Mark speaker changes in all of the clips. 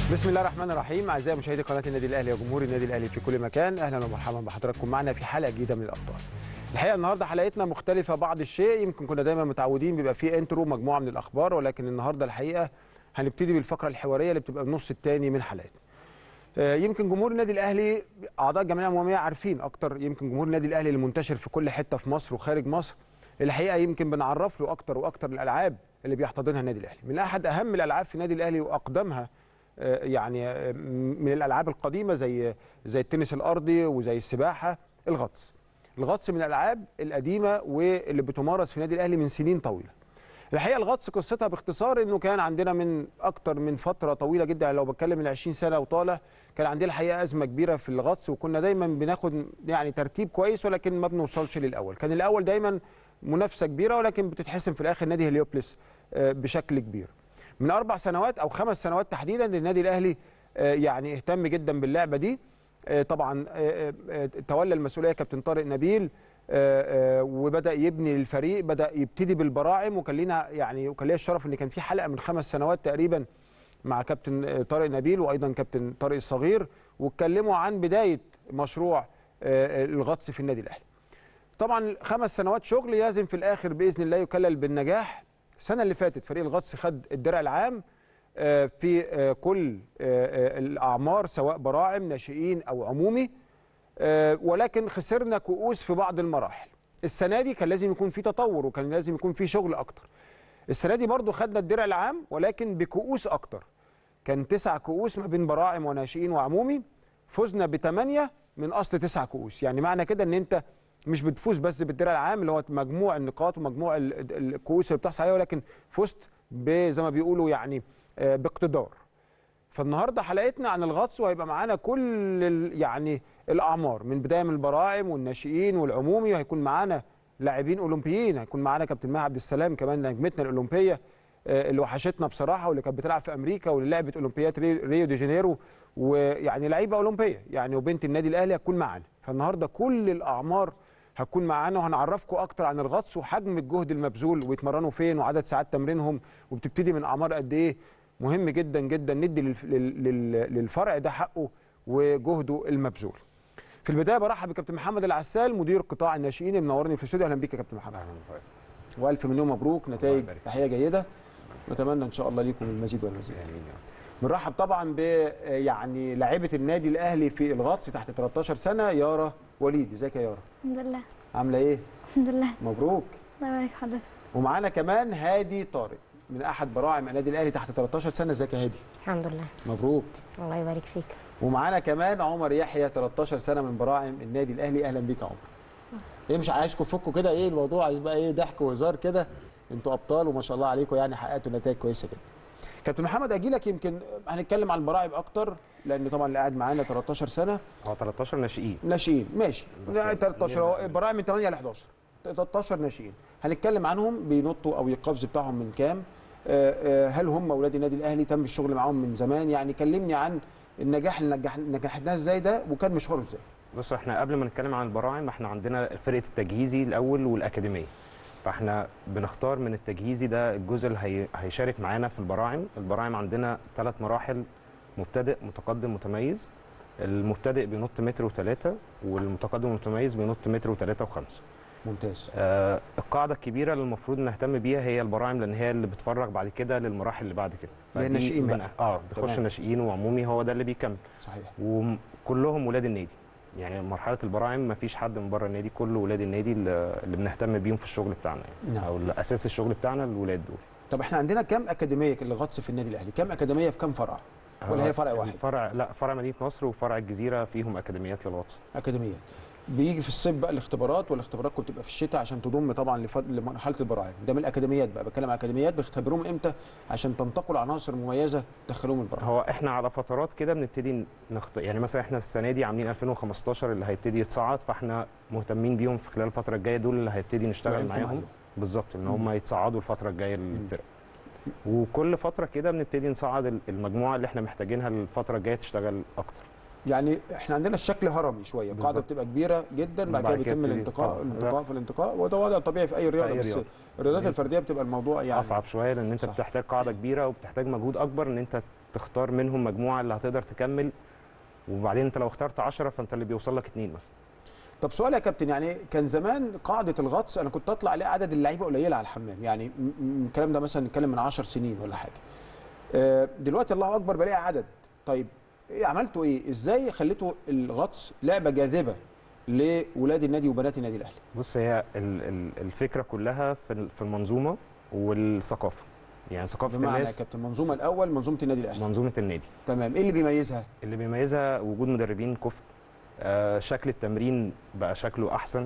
Speaker 1: بسم الله الرحمن الرحيم اعزائي مشاهدي قناه النادي الاهلي وجمهور النادي الاهلي في كل مكان اهلا ومرحبا بحضراتكم معنا في حلقه جديده من الابطال الحقيقه النهارده حلقتنا مختلفه بعض الشيء يمكن كنا دايما متعودين بيبقى فيه انترو مجموعه من الاخبار ولكن النهارده الحقيقه هنبتدي بالفقره الحواريه اللي بتبقى النص الثاني من حلقتنا آه، يمكن جمهور النادي الاهلي اعضاء الجمعيه العموميه عارفين اكتر يمكن جمهور النادي الاهلي اللي منتشر في كل حته في مصر وخارج مصر الحقيقه يمكن بنعرف له اكتر واكتر الالعاب اللي بيحتضنها النادي الاهلي من احد اهم الالعاب في النادي الاهلي واقدمها آه، يعني آه، من الالعاب القديمه زي زي التنس الارضي وزي السباحه الغطس الغطس من الالعاب القديمه واللي بتمارس في النادي الاهلي من سنين طويله الحقيقه الغطس قصتها باختصار انه كان عندنا من اكتر من فتره طويله جدا يعني لو بتكلم من 20 سنه وطالع كان عندنا الحقيقه ازمه كبيره في الغطس وكنا دايما بناخد يعني ترتيب كويس ولكن ما بنوصلش للاول كان الاول دايما منافسه كبيره ولكن بتتحسم في الاخر نادي هليوبلس آه، بشكل كبير من اربع سنوات او خمس سنوات تحديدا النادي الاهلي آه، يعني اهتم جدا باللعبه دي آه، طبعا آه، آه، تولى المسؤوليه كابتن طارق نبيل آه، آه، وبدا يبني الفريق بدا يبتدي بالبراعم وكان لنا يعني وكان ليا الشرف ان كان في حلقه من خمس سنوات تقريبا مع كابتن آه، طارق نبيل وايضا كابتن طارق الصغير واتكلموا عن بدايه مشروع آه، الغطس في النادي الاهلي طبعا خمس سنوات شغل لازم في الاخر باذن الله يكلل بالنجاح السنه اللي فاتت فريق الغطس خد الدرع العام آه، في آه، كل آه، آه، الاعمار سواء براعم ناشئين او عمومي آه، ولكن خسرنا كؤوس في بعض المراحل السنه دي كان لازم يكون في تطور وكان لازم يكون في شغل اكتر السنه دي برضو خدنا الدرع العام ولكن بكؤوس اكتر كان تسع كؤوس ما بين براعم وناشئين وعمومي فزنا بثمانيه من اصل تسع كؤوس يعني معنى كده ان انت مش بتفوز بس بالدرع العام اللي هو مجموع النقاط ومجموع ال- ال- الكؤوس اللي بتحصل عليها ولكن فزت ب- زي ما بيقولوا يعني آه، باقتدار فالنهارده حلقتنا عن الغطس وهيبقى معانا كل ال- يعني الاعمار من بدايه من البراعم والناشئين والعمومي وهيكون معانا لاعبين اولمبيين هيكون معانا كابتن مها عبد السلام كمان نجمتنا الاولمبيه آه، اللي وحشتنا بصراحه واللي كانت بتلعب في امريكا واللي لعبت اولمبياد ري- ريو دي جانيرو ويعني لعيبه اولمبيه يعني وبنت النادي الاهلي هتكون معانا فالنهارده كل الاعمار هتكون معانا وهنعرفكم اكتر عن الغطس وحجم الجهد المبذول ويتمرنوا فين وعدد ساعات تمرينهم وبتبتدي من اعمار قد ايه مهم جدا جدا ندي للف- لل- لل- للفرع ده حقه وجهده المبذول في البدايه برحب بكابتن محمد العسال مدير قطاع الناشئين اللي منورني في الاستوديو اهلا بيك يا كابتن محمد والف مليون مبروك نتائج
Speaker 2: يبارك.
Speaker 1: تحيه جيده نتمنى ان شاء الله ليكم المزيد والمزيد
Speaker 2: امين يا رب.
Speaker 1: بنرحب طبعا ب يعني لاعيبه النادي الاهلي في الغطس تحت 13 سنه يارا وليد ازيك يا يارا
Speaker 3: الحمد لله
Speaker 1: عامله ايه
Speaker 3: الحمد لله
Speaker 1: مبروك
Speaker 3: الله يبارك في حضرتك
Speaker 1: ومعانا كمان هادي طارق من احد براعم النادي الاهلي تحت 13 سنه ازيك يا هادي
Speaker 4: الحمد لله
Speaker 1: مبروك
Speaker 4: الله يبارك فيك
Speaker 1: ومعانا كمان عمر يحيى 13 سنه من براعم النادي الاهلي اهلا بيك يا عمر ايه مش عايزكم تفكوا كده ايه الموضوع عايز بقى ايه ضحك وهزار كده انتوا ابطال وما شاء الله عليكم يعني حققتوا نتائج كويسه جدا كابتن محمد اجي لك يمكن هنتكلم عن البراعم اكتر لان طبعا اللي قاعد معانا 13 سنه
Speaker 2: هو 13 ناشئين
Speaker 1: ناشئين ماشي
Speaker 2: بس
Speaker 1: لا، 13 هو
Speaker 2: يعني-
Speaker 1: براعم من 8 ل 11 13 ناشئين هنتكلم عنهم بينطوا او القفز بتاعهم من كام آه، آه، هل هم اولاد النادي الاهلي تم الشغل معاهم من زمان يعني كلمني عن النجاح اللي نجح نجحناه ازاي ده وكان مشواره ازاي
Speaker 2: بص احنا قبل ما نتكلم عن البراعم احنا عندنا فرقه التجهيزي الاول والاكاديميه فاحنا بنختار من التجهيزي ده الجزء اللي هي... هيشارك معانا في البراعم البراعم عندنا ثلاث مراحل مبتدئ متقدم متميز المبتدئ بينط متر وثلاثة والمتقدم والمتميز بينط متر وثلاثة وخمسة
Speaker 1: ممتاز
Speaker 2: آه القاعدة الكبيرة اللي المفروض نهتم بيها هي البراعم لأن هي اللي بتفرغ بعد كده للمراحل اللي بعد كده
Speaker 1: اللي هي
Speaker 2: فدي
Speaker 1: الناشئين
Speaker 2: بن-
Speaker 1: بقى.
Speaker 2: اه بيخش
Speaker 1: تمام.
Speaker 2: ناشئين وعمومي هو ده اللي بيكمل
Speaker 1: صحيح
Speaker 2: وكلهم ولاد النادي يعني مرحله البراعم ما فيش حد من بره النادي كله ولاد النادي اللي اللي بنهتم بيهم في الشغل بتاعنا يعني
Speaker 1: نعم.
Speaker 2: او اللي اساس الشغل بتاعنا الولاد دول
Speaker 1: طب احنا عندنا كام اكاديميه للغطس في النادي الاهلي كام اكاديميه في كام فرع ولا هي فرع واحد
Speaker 2: فرع لا فرع مدينه نصر وفرع الجزيره فيهم اكاديميات للغطس
Speaker 1: اكاديميات بيجي في الصيف بقى الاختبارات والاختبارات كنت بتبقى في الشتاء عشان تضم طبعا لفض- لمرحله البراعم ده من الاكاديميات بقى بتكلم عن اكاديميات بيختبروهم امتى عشان تنتقلوا عناصر مميزه تدخلوهم البراعم
Speaker 2: هو احنا على فترات كده بنبتدي نخط... يعني مثلا احنا السنه دي عاملين 2015 اللي هيبتدي يتصعد فاحنا مهتمين بيهم في خلال الفتره الجايه دول اللي هيبتدي نشتغل
Speaker 1: وعينكم
Speaker 2: معاهم
Speaker 1: عليهم.
Speaker 2: بالظبط ان هم يتصعدوا الفتره الجايه للفرق وكل فتره كده بنبتدي نصعد ال- المجموعه اللي احنا محتاجينها الفتره الجايه تشتغل اكتر
Speaker 1: يعني احنا عندنا الشكل هرمي شويه القاعده
Speaker 2: بالظبط.
Speaker 1: بتبقى كبيره جدا بعد كده
Speaker 2: وبعد كده
Speaker 1: بيتم
Speaker 2: تبتدي-
Speaker 1: الانتقاء
Speaker 2: آه.
Speaker 1: الانتقاء في الانتقاء وده وضع طبيعي في اي رياضه
Speaker 2: أي
Speaker 1: بس
Speaker 2: رياضة.
Speaker 1: الرياضات الفرديه بتبقى الموضوع يعني
Speaker 2: اصعب شويه لان انت
Speaker 1: صح.
Speaker 2: بتحتاج قاعده كبيره وبتحتاج مجهود اكبر ان انت تختار منهم مجموعه اللي هتقدر تكمل وبعدين انت لو اخترت 10 فانت اللي بيوصل لك اثنين مثلا
Speaker 1: طب سؤال يا كابتن يعني كان زمان قاعده الغطس انا كنت اطلع الاقي عدد اللعيبه قليله على الحمام يعني م- م- الكلام ده مثلا نتكلم من 10 سنين ولا حاجه آه، دلوقتي الله اكبر بلاقي عدد طيب إيه عملتوا ايه ازاي خليتوا الغطس لعبه جاذبه لولاد النادي وبنات النادي الاهلي
Speaker 2: بص هي ال- ال- الفكره كلها في ال- في المنظومه والثقافه يعني ثقافه
Speaker 1: بمعنى يا
Speaker 2: الناس
Speaker 1: كابتن منظومه الاول منظومه النادي الاهلي
Speaker 2: منظومه النادي
Speaker 1: تمام ايه اللي بيميزها
Speaker 2: اللي بيميزها وجود مدربين كفء آه، شكل التمرين بقى شكله احسن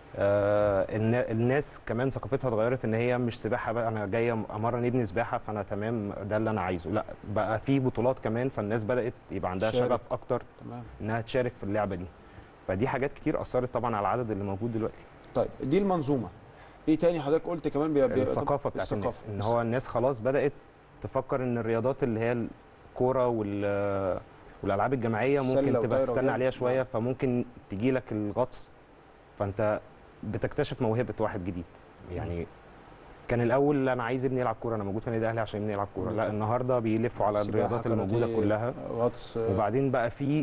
Speaker 2: آه، النا- الناس كمان ثقافتها اتغيرت ان هي مش سباحه بقى انا جاي امرن ابني سباحه فانا تمام ده اللي انا عايزه لا بقى في بطولات كمان فالناس بدات يبقى عندها
Speaker 1: شارك.
Speaker 2: شغف اكتر
Speaker 1: تمام
Speaker 2: انها تشارك في اللعبه دي فدي حاجات كتير اثرت طبعا على العدد اللي موجود دلوقتي
Speaker 1: طيب دي المنظومه ايه تاني حضرتك قلت كمان بي... بي...
Speaker 2: الثقافه بتاعت الناس
Speaker 1: الثقافة.
Speaker 2: ان هو الناس خلاص بدات تفكر ان الرياضات اللي هي الكوره وال والالعاب الجماعيه
Speaker 1: السلة
Speaker 2: ممكن تبقى
Speaker 1: والطايرة
Speaker 2: تستنى
Speaker 1: وكده.
Speaker 2: عليها شويه
Speaker 1: نعم.
Speaker 2: فممكن تجي لك الغطس فانت بتكتشف موهبه واحد جديد يعني كان الاول انا عايز ابني يلعب كوره انا موجود في النادي الاهلي عشان ابني يلعب كوره لا النهارده بيلفوا على
Speaker 1: سباحة،
Speaker 2: الرياضات الموجوده
Speaker 1: كاراتيه،
Speaker 2: كلها
Speaker 1: غطس
Speaker 2: وبعدين بقى في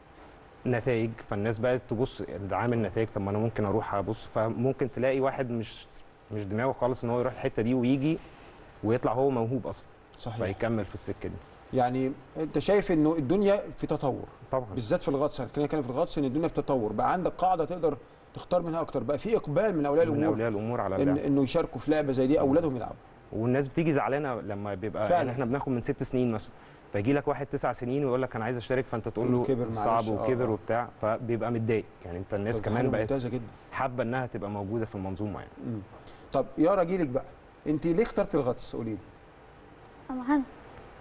Speaker 2: نتائج فالناس بقت تبص ده عامل نتائج طب ما انا ممكن اروح ابص فممكن تلاقي واحد مش مش دماغه خالص ان هو يروح الحته دي ويجي ويطلع هو موهوب اصلا
Speaker 1: صحيح
Speaker 2: فيكمل في السكه دي
Speaker 1: يعني انت شايف انه الدنيا في تطور
Speaker 2: طبعا
Speaker 1: بالذات في الغطس خلينا نتكلم في الغطس ان الدنيا في تطور بقى عندك قاعده تقدر تختار منها اكتر بقى في اقبال من اولياء
Speaker 2: من
Speaker 1: الامور
Speaker 2: اولياء الامور على
Speaker 1: إن
Speaker 2: اللعب
Speaker 1: انه يشاركوا في لعبه زي دي اولادهم يلعبوا
Speaker 2: والناس بتيجي زعلانه لما بيبقى
Speaker 1: فعلا.
Speaker 2: يعني احنا بناخد من ست سنين مثلا فيجي لك واحد تسع سنين ويقول لك انا عايز اشترك فانت تقول له
Speaker 1: كبر معلش،
Speaker 2: صعب
Speaker 1: آه،
Speaker 2: وكبر
Speaker 1: آه.
Speaker 2: وبتاع فبيبقى متضايق يعني انت الناس
Speaker 1: طب
Speaker 2: كمان
Speaker 1: حاجة
Speaker 2: بقت
Speaker 1: ممتازه جدا
Speaker 2: حابه انها تبقى موجوده في المنظومه يعني
Speaker 1: مم. طب يارا جيلك بقى انت ليه اخترت الغطس قولي لي
Speaker 3: أما هنا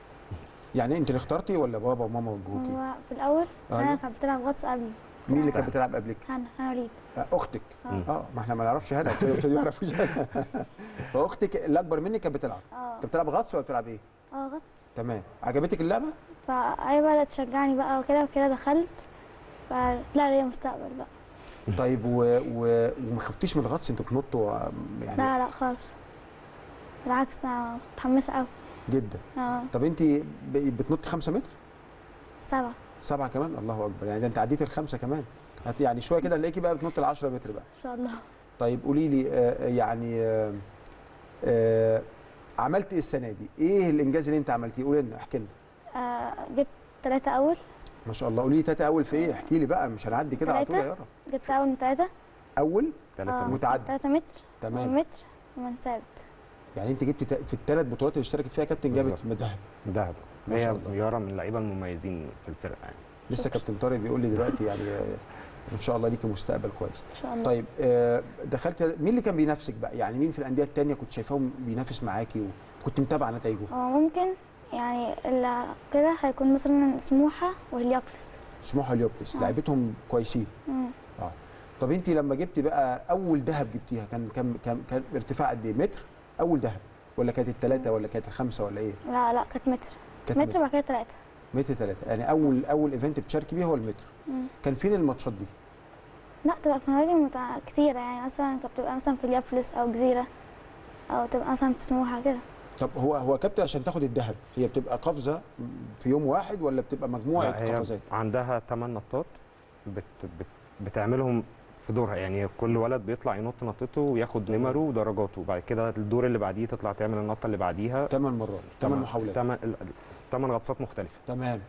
Speaker 1: يعني انت اللي اخترتي ولا بابا وماما وجوكي
Speaker 3: هو في الأول
Speaker 1: أيوة.
Speaker 3: هنا كانت بتلعب غطس قبلي
Speaker 1: مين اللي كانت بتلعب قبلك
Speaker 3: هنا هنا وليد
Speaker 1: آه، اختك
Speaker 3: اه
Speaker 1: اه ما احنا ما نعرفش هنا بس بس دي ما يعرفوش هنا فاختك اللي اكبر منك كانت بتلعب
Speaker 3: اه
Speaker 1: كانت بتلعب غطس ولا بتلعب ايه
Speaker 3: اه غطس
Speaker 1: تمام عجبتك اللعبه
Speaker 3: فهي بدأت تشجعني بقى وكده وكده دخلت فطلع ليا مستقبل بقى
Speaker 1: طيب و... و... وما خفتيش من الغطس انتوا بتنطوا آه، يعني
Speaker 3: لا لا خالص بالعكس أنا متحمسة أوي
Speaker 1: جدا
Speaker 3: اه
Speaker 1: طب انت ب- بتنط 5 متر
Speaker 3: سبعة
Speaker 1: سبعة كمان الله اكبر يعني ده انت عديت الخمسه كمان هت- يعني شويه كده نلاقيكي بقى بتنط ال 10 متر بقى
Speaker 3: إن شاء الله
Speaker 1: طيب قولي لي آه، يعني آه، آه، عملت ايه السنه دي ايه الانجاز اللي انت عملتيه قولي لنا احكي لنا
Speaker 3: آه جبت تلاتة أول
Speaker 1: ما شاء الله قولي لي تاتا اول في ايه احكي لي بقى مش هنعدي كده على طول يا
Speaker 3: تلاتة؟
Speaker 1: يارا
Speaker 3: جبت أول من تلاتة
Speaker 1: اول
Speaker 2: ثلاثة
Speaker 3: آه،
Speaker 1: متعدي.
Speaker 3: تلاتة متر
Speaker 1: تمام
Speaker 3: ومتر ومن ثابت
Speaker 1: يعني انت جبت تا- في الثلاث بطولات اللي اشتركت فيها كابتن جابت
Speaker 2: بالظبط.
Speaker 1: من ذهب
Speaker 2: دهب
Speaker 1: ما شاء
Speaker 2: هي
Speaker 1: الله.
Speaker 2: يارا من اللعيبه المميزين في الفرقه يعني
Speaker 1: لسه كابتن طارق بيقول لي دلوقتي يعني آه، ان شاء الله ليكي مستقبل كويس
Speaker 3: إن شاء الله
Speaker 1: طيب آه، دخلت مين اللي كان بينافسك بقى يعني مين في الانديه الثانيه كنت شايفاهم بينافس معاكي وكنت متابعه نتائجه
Speaker 3: هو ممكن يعني اللي كده هيكون مثلا سموحة وهليوبلس
Speaker 1: سموحه اليوبلس
Speaker 3: آه.
Speaker 1: لعيبتهم كويسين
Speaker 3: مم.
Speaker 1: طب انت لما جبتي بقى اول ذهب جبتيها كان كان كان, كان ارتفاع قد ايه متر اول ذهب ولا كانت الثلاثه ولا كانت الخمسه ولا ايه
Speaker 3: لا لا كانت متر
Speaker 1: كانت
Speaker 3: متر وبعد كده تلاتة
Speaker 1: متر ثلاثه يعني اول اول ايفنت بتشاركي بيه هو المتر
Speaker 3: مم.
Speaker 1: كان فين الماتشات دي
Speaker 3: لا تبقى في نوادي متع... كتيرة يعني مثلا كانت بتبقى مثلا في اليابلس أو جزيرة أو تبقى مثلا في سموحة كده
Speaker 1: طب هو هو كابتن عشان تاخد الذهب هي بتبقى قفزه في يوم واحد ولا بتبقى مجموعه
Speaker 2: لا، هي
Speaker 1: قفزات
Speaker 2: عندها 8 نطات بت بت بتعملهم في دورها يعني كل ولد بيطلع ينط نطته وياخد نمره ودرجاته وبعد كده الدور اللي بعديه تطلع تعمل النطه اللي بعديها
Speaker 1: ثمان مرات ثمان محاولات
Speaker 2: ثمان غطسات مختلفه
Speaker 1: تمام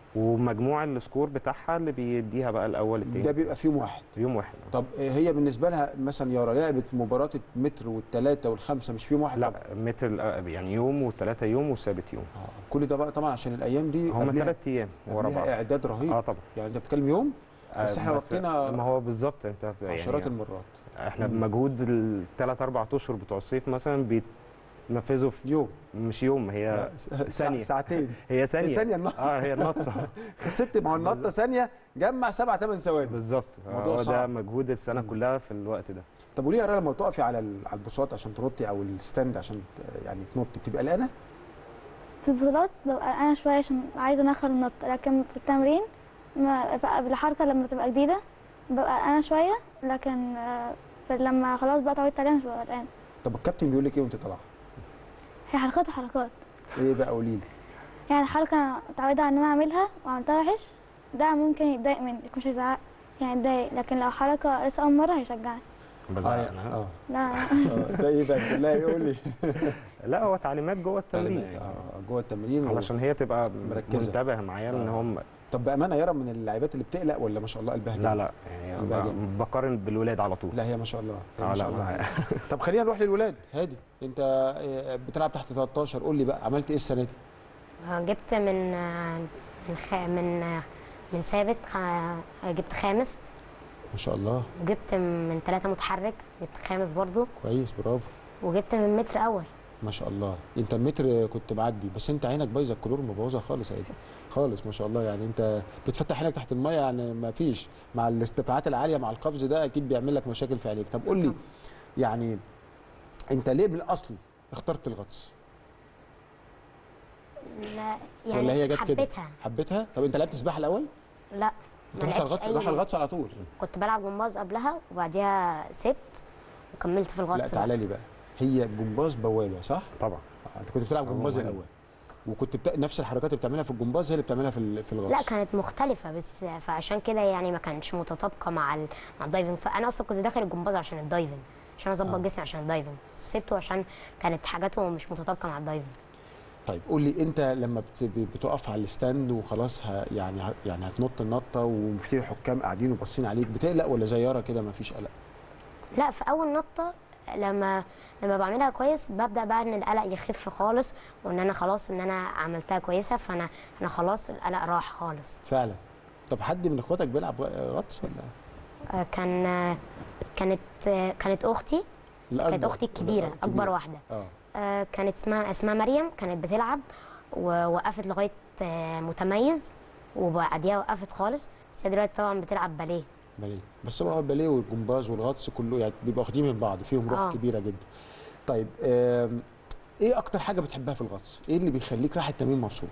Speaker 2: ومجموع السكور بتاعها اللي بيديها بقى الاول
Speaker 1: ده
Speaker 2: التاني
Speaker 1: بيبقى في يوم واحد
Speaker 2: في يوم واحد
Speaker 1: طب هي بالنسبه لها مثلا يارا لعبت مباراه المتر والثلاثه والخمسه مش في يوم واحد
Speaker 2: لا
Speaker 1: طبعا.
Speaker 2: متر يعني يوم وثلاثه يوم وثابت يوم
Speaker 1: آه. كل ده بقى طبعا عشان الايام دي
Speaker 2: هم
Speaker 1: قبلها-
Speaker 2: ثلاث ايام ورا
Speaker 1: قبلها
Speaker 2: بعض
Speaker 1: اعداد رهيب
Speaker 2: اه طبعا
Speaker 1: يعني انت بتتكلم يوم بس
Speaker 2: آه،
Speaker 1: احنا ربطنا
Speaker 2: ما هو بالظبط انت
Speaker 1: عشرات
Speaker 2: يعني
Speaker 1: المرات
Speaker 2: احنا
Speaker 1: مم.
Speaker 2: بمجهود الثلاث اربع اشهر بتوع الصيف مثلا بيتنفذوا في
Speaker 1: يوم
Speaker 2: مش يوم هي
Speaker 1: ثانيه
Speaker 2: ثانية.
Speaker 1: ساعتين
Speaker 2: هي ثانيه
Speaker 1: ثانيه النط
Speaker 2: اه هي النطه
Speaker 1: ست ما هو النطه ثانيه جمع سبع ثمان ثواني
Speaker 2: بالظبط
Speaker 1: موضوع
Speaker 2: هو ده
Speaker 1: صعب.
Speaker 2: مجهود السنه
Speaker 1: مم.
Speaker 2: كلها في الوقت ده
Speaker 1: طب وليه يا رنا لما تقفي على ال- على البساط عشان تنطي او الستاند عشان ت- يعني تنطي بتبقى قلقانه
Speaker 3: في البطولات ببقى قلقانة شوية عشان عايزة أنخر النط لكن في التمرين ما الحركة لما تبقى جديدة ببقى قلقانة شوية لكن آه، في لما خلاص بقى اتعودت عليها مش ببقى قلقانة
Speaker 1: طب الكابتن بيقول لك ايه وانت طالعه
Speaker 3: هي حركات وحركات
Speaker 1: ايه بقى قولي لي
Speaker 3: يعني الحركة أنا متعودة إن أنا أعملها وعملتها وحش ده ممكن يتضايق مني مش هيزعق يعني يتضايق لكن لو حركة لسه أول مرة هيشجعني
Speaker 2: بزعق
Speaker 1: اه
Speaker 2: أنا.
Speaker 1: اه
Speaker 3: لا
Speaker 1: آه، ده ايه بقى بالله يقول لي
Speaker 2: لا هو تعليمات جوه التمرين
Speaker 1: تعليمات،
Speaker 2: يعني.
Speaker 1: اه جوه التمرين و...
Speaker 2: علشان هي تبقى
Speaker 1: مركزة.
Speaker 2: منتبهه معايا ان
Speaker 1: آه.
Speaker 2: هم
Speaker 1: طب بامانه يرى من اللاعبات اللي بتقلق ولا ما شاء الله قلبها
Speaker 2: لا
Speaker 1: جامد؟
Speaker 2: لا يعني
Speaker 1: قلبها
Speaker 2: ب-
Speaker 1: جامد.
Speaker 2: بقارن بالولاد على طول
Speaker 1: لا هي ما شاء الله هي
Speaker 2: آه،
Speaker 1: ما
Speaker 2: لا،
Speaker 1: شاء الله
Speaker 2: ما-
Speaker 1: طب خلينا نروح للولاد هادي انت آه، بتلعب تحت 13 قول لي بقى عملت ايه السنه دي
Speaker 4: آه، جبت من آه، من خ... من آه، من ثابت خ... جبت خامس
Speaker 1: ما شاء الله
Speaker 4: وجبت من ثلاثة متحرك جبت خامس برضو
Speaker 1: كويس برافو
Speaker 4: وجبت من متر أول
Speaker 1: ما شاء الله انت المتر كنت معدي بس انت عينك بايظه الكلور مبوظه خالص يا ايدي خالص ما شاء الله يعني انت بتفتح عينك تحت الميه يعني ما فيش مع الارتفاعات العاليه مع القفز ده اكيد بيعمل لك مشاكل في عينيك طب قول لي يعني انت ليه من الاصل اخترت الغطس
Speaker 4: لا يعني
Speaker 1: ولا هي جت كده
Speaker 4: حبيتها
Speaker 1: حبيتها طب انت لعبت سباحه الاول
Speaker 4: لا
Speaker 1: انت
Speaker 4: ما
Speaker 1: رحت
Speaker 4: لعبتش
Speaker 1: الغطس
Speaker 4: أي
Speaker 1: راح الغطس على طول
Speaker 4: كنت بلعب جمباز قبلها وبعديها سبت وكملت في
Speaker 1: لا
Speaker 4: الغطس
Speaker 1: تعالى لي بقى هي جمباز بوابه صح
Speaker 2: طبعا
Speaker 1: آه، انت كنت بتلعب
Speaker 2: هو
Speaker 1: جمباز
Speaker 2: مهم.
Speaker 1: الاول وكنت بتا... نفس الحركات اللي بتعملها في الجمباز هي اللي بتعملها في ال- في الغطس
Speaker 4: لا كانت مختلفة بس فعشان كده يعني ما كانتش متطابقة مع ال... مع الدايفنج فأنا أصلا كنت داخل الجمباز عشان الدايفنج عشان أظبط
Speaker 1: آه.
Speaker 4: جسمي عشان الدايفنج بس سبته عشان كانت حاجاته مش متطابقة مع الدايفنج
Speaker 1: طيب قول لي انت لما بت... بتقف على الستاند وخلاص ه... يعني ه... يعني هتنط النطه وفي حكام قاعدين وباصين عليك بتقلق ولا زي يارا كده ما فيش قلق
Speaker 4: لا في اول نطه لما لما بعملها كويس ببدا بقى ان القلق يخف خالص وان انا خلاص ان انا عملتها كويسه فانا انا خلاص القلق راح خالص
Speaker 1: فعلا طب حد من اخواتك بيلعب غ- غطس ولا
Speaker 4: آه، كان آه، كانت آه، كانت اختي
Speaker 1: لا
Speaker 4: كانت
Speaker 1: أكبر.
Speaker 4: اختي الكبيره
Speaker 1: لا،
Speaker 4: اكبر واحده
Speaker 1: اه
Speaker 4: آه، كانت اسمها اسمها مريم كانت بتلعب ووقفت لغايه آه، متميز وبعديها وقفت خالص بس هي دلوقتي طبعا بتلعب باليه
Speaker 1: باليه بس هو الباليه والجمباز والغطس كله يعني بيبقوا واخدين من بعض فيهم روح
Speaker 4: آه.
Speaker 1: كبيره جدا طيب آم... ايه اكتر حاجه بتحبها في الغطس ايه اللي بيخليك رايح التمرين مبسوط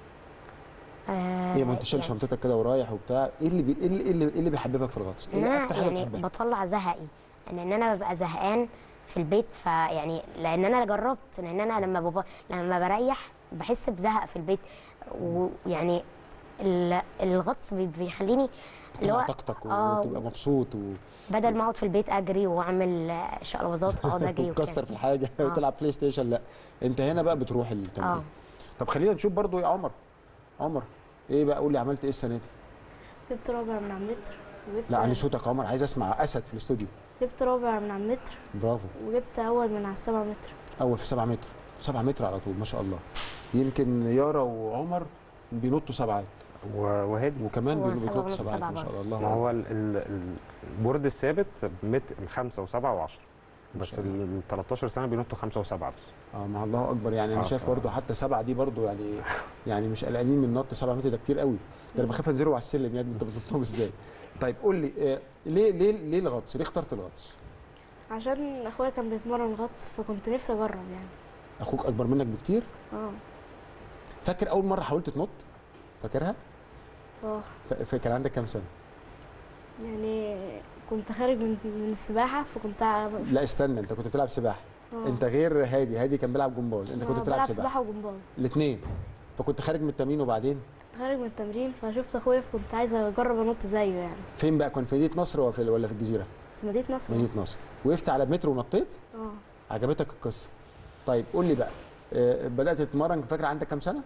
Speaker 4: آه،
Speaker 1: ايه ما انت شايل
Speaker 4: يعني
Speaker 1: شنطتك كده ورايح وبتاع ايه اللي بي... ايه اللي, إيه اللي, إيه اللي بيحببك في الغطس ايه
Speaker 4: ان
Speaker 1: اللي
Speaker 4: انا
Speaker 1: اكتر حاجه
Speaker 4: يعني
Speaker 1: بتحبها
Speaker 4: بطلع زهقي ان ان انا ببقى زهقان في البيت فيعني لان انا جربت لان انا لما بابا لما بريح بحس بزهق في البيت ويعني ال- الغطس بي- بيخليني اللي
Speaker 1: تطلع
Speaker 4: هو
Speaker 1: طاقتك
Speaker 4: آه،
Speaker 1: وتبقى مبسوط و...
Speaker 4: بدل ما اقعد في البيت اجري واعمل آه، شقلباظات اقعد اجري
Speaker 1: وتكسر
Speaker 4: وكده.
Speaker 1: في الحاجه
Speaker 4: آه.
Speaker 1: وتلعب بلاي ستيشن لا انت هنا بقى بتروح التمرين
Speaker 4: اه
Speaker 1: طب خلينا نشوف برضو يا عمر عمر ايه بقى قول لي عملت ايه السنه دي
Speaker 5: جبت رابع من على المتر وجبت
Speaker 1: لا عن صوتك يا عمر عايز اسمع اسد في الاستوديو
Speaker 5: جبت رابع من على المتر
Speaker 1: برافو
Speaker 5: وجبت اول من على السبعة متر
Speaker 1: اول في 7 متر 7 متر على طول ما شاء الله يمكن يارا وعمر بينطوا سبعات
Speaker 2: و- وهادي
Speaker 1: وكمان
Speaker 4: هو
Speaker 1: بينطوا
Speaker 4: سبعة
Speaker 1: بينطوا
Speaker 4: ونص
Speaker 1: سبعات
Speaker 4: سبعة
Speaker 1: ما شاء
Speaker 4: برضه.
Speaker 1: الله
Speaker 2: ما
Speaker 1: الله
Speaker 2: هو ال- ال- ال- البورد الثابت متر خمسة وسبعة وعشرة
Speaker 1: ما
Speaker 2: بس
Speaker 1: شاء الله.
Speaker 2: ال 13 سنة بينطوا خمسة وسبعة بس
Speaker 1: اه ما الله اكبر يعني انا
Speaker 2: آه،
Speaker 1: شايف
Speaker 2: ف-
Speaker 1: برضه حتى سبعه دي برضه يعني يعني مش قلقانين من نط 7 متر ده كتير قوي ده انا بخاف انزله على السلم يا ابني انت بتنطهم ازاي طيب قول لي آه ليه ليه ليه الغطس ليه اخترت الغطس
Speaker 5: عشان اخويا كان بيتمرن غطس فكنت نفسي اجرب يعني
Speaker 1: اخوك اكبر منك بكتير
Speaker 5: اه
Speaker 1: فاكر اول مره حاولت تنط فاكرها
Speaker 5: اه
Speaker 1: ف- فاكر عندك كام سنه
Speaker 5: يعني كنت خارج من من السباحة فكنت ع-
Speaker 1: لا استنى انت كنت بتلعب سباحه
Speaker 5: آه.
Speaker 1: انت غير هادي هادي كان بيلعب جمباز انت
Speaker 5: آه،
Speaker 1: كنت بتلعب
Speaker 5: بلعب
Speaker 1: سباحه
Speaker 5: سباحة وجمباز
Speaker 1: الاثنين فكنت خارج من التمرين وبعدين
Speaker 5: كنت خارج من التمرين فشفت اخويا فكنت عايزة اجرب انط زيه يعني
Speaker 1: فين بقى كان في مدينه نصر ولا في ولا في الجزيره
Speaker 5: في مدينة نصر
Speaker 1: مدينه نصر وقفت على متر ونطيت
Speaker 5: اه
Speaker 1: عجبتك القصه طيب قول لي بقى آه، بدات تتمرن فاكر عندك كام سنه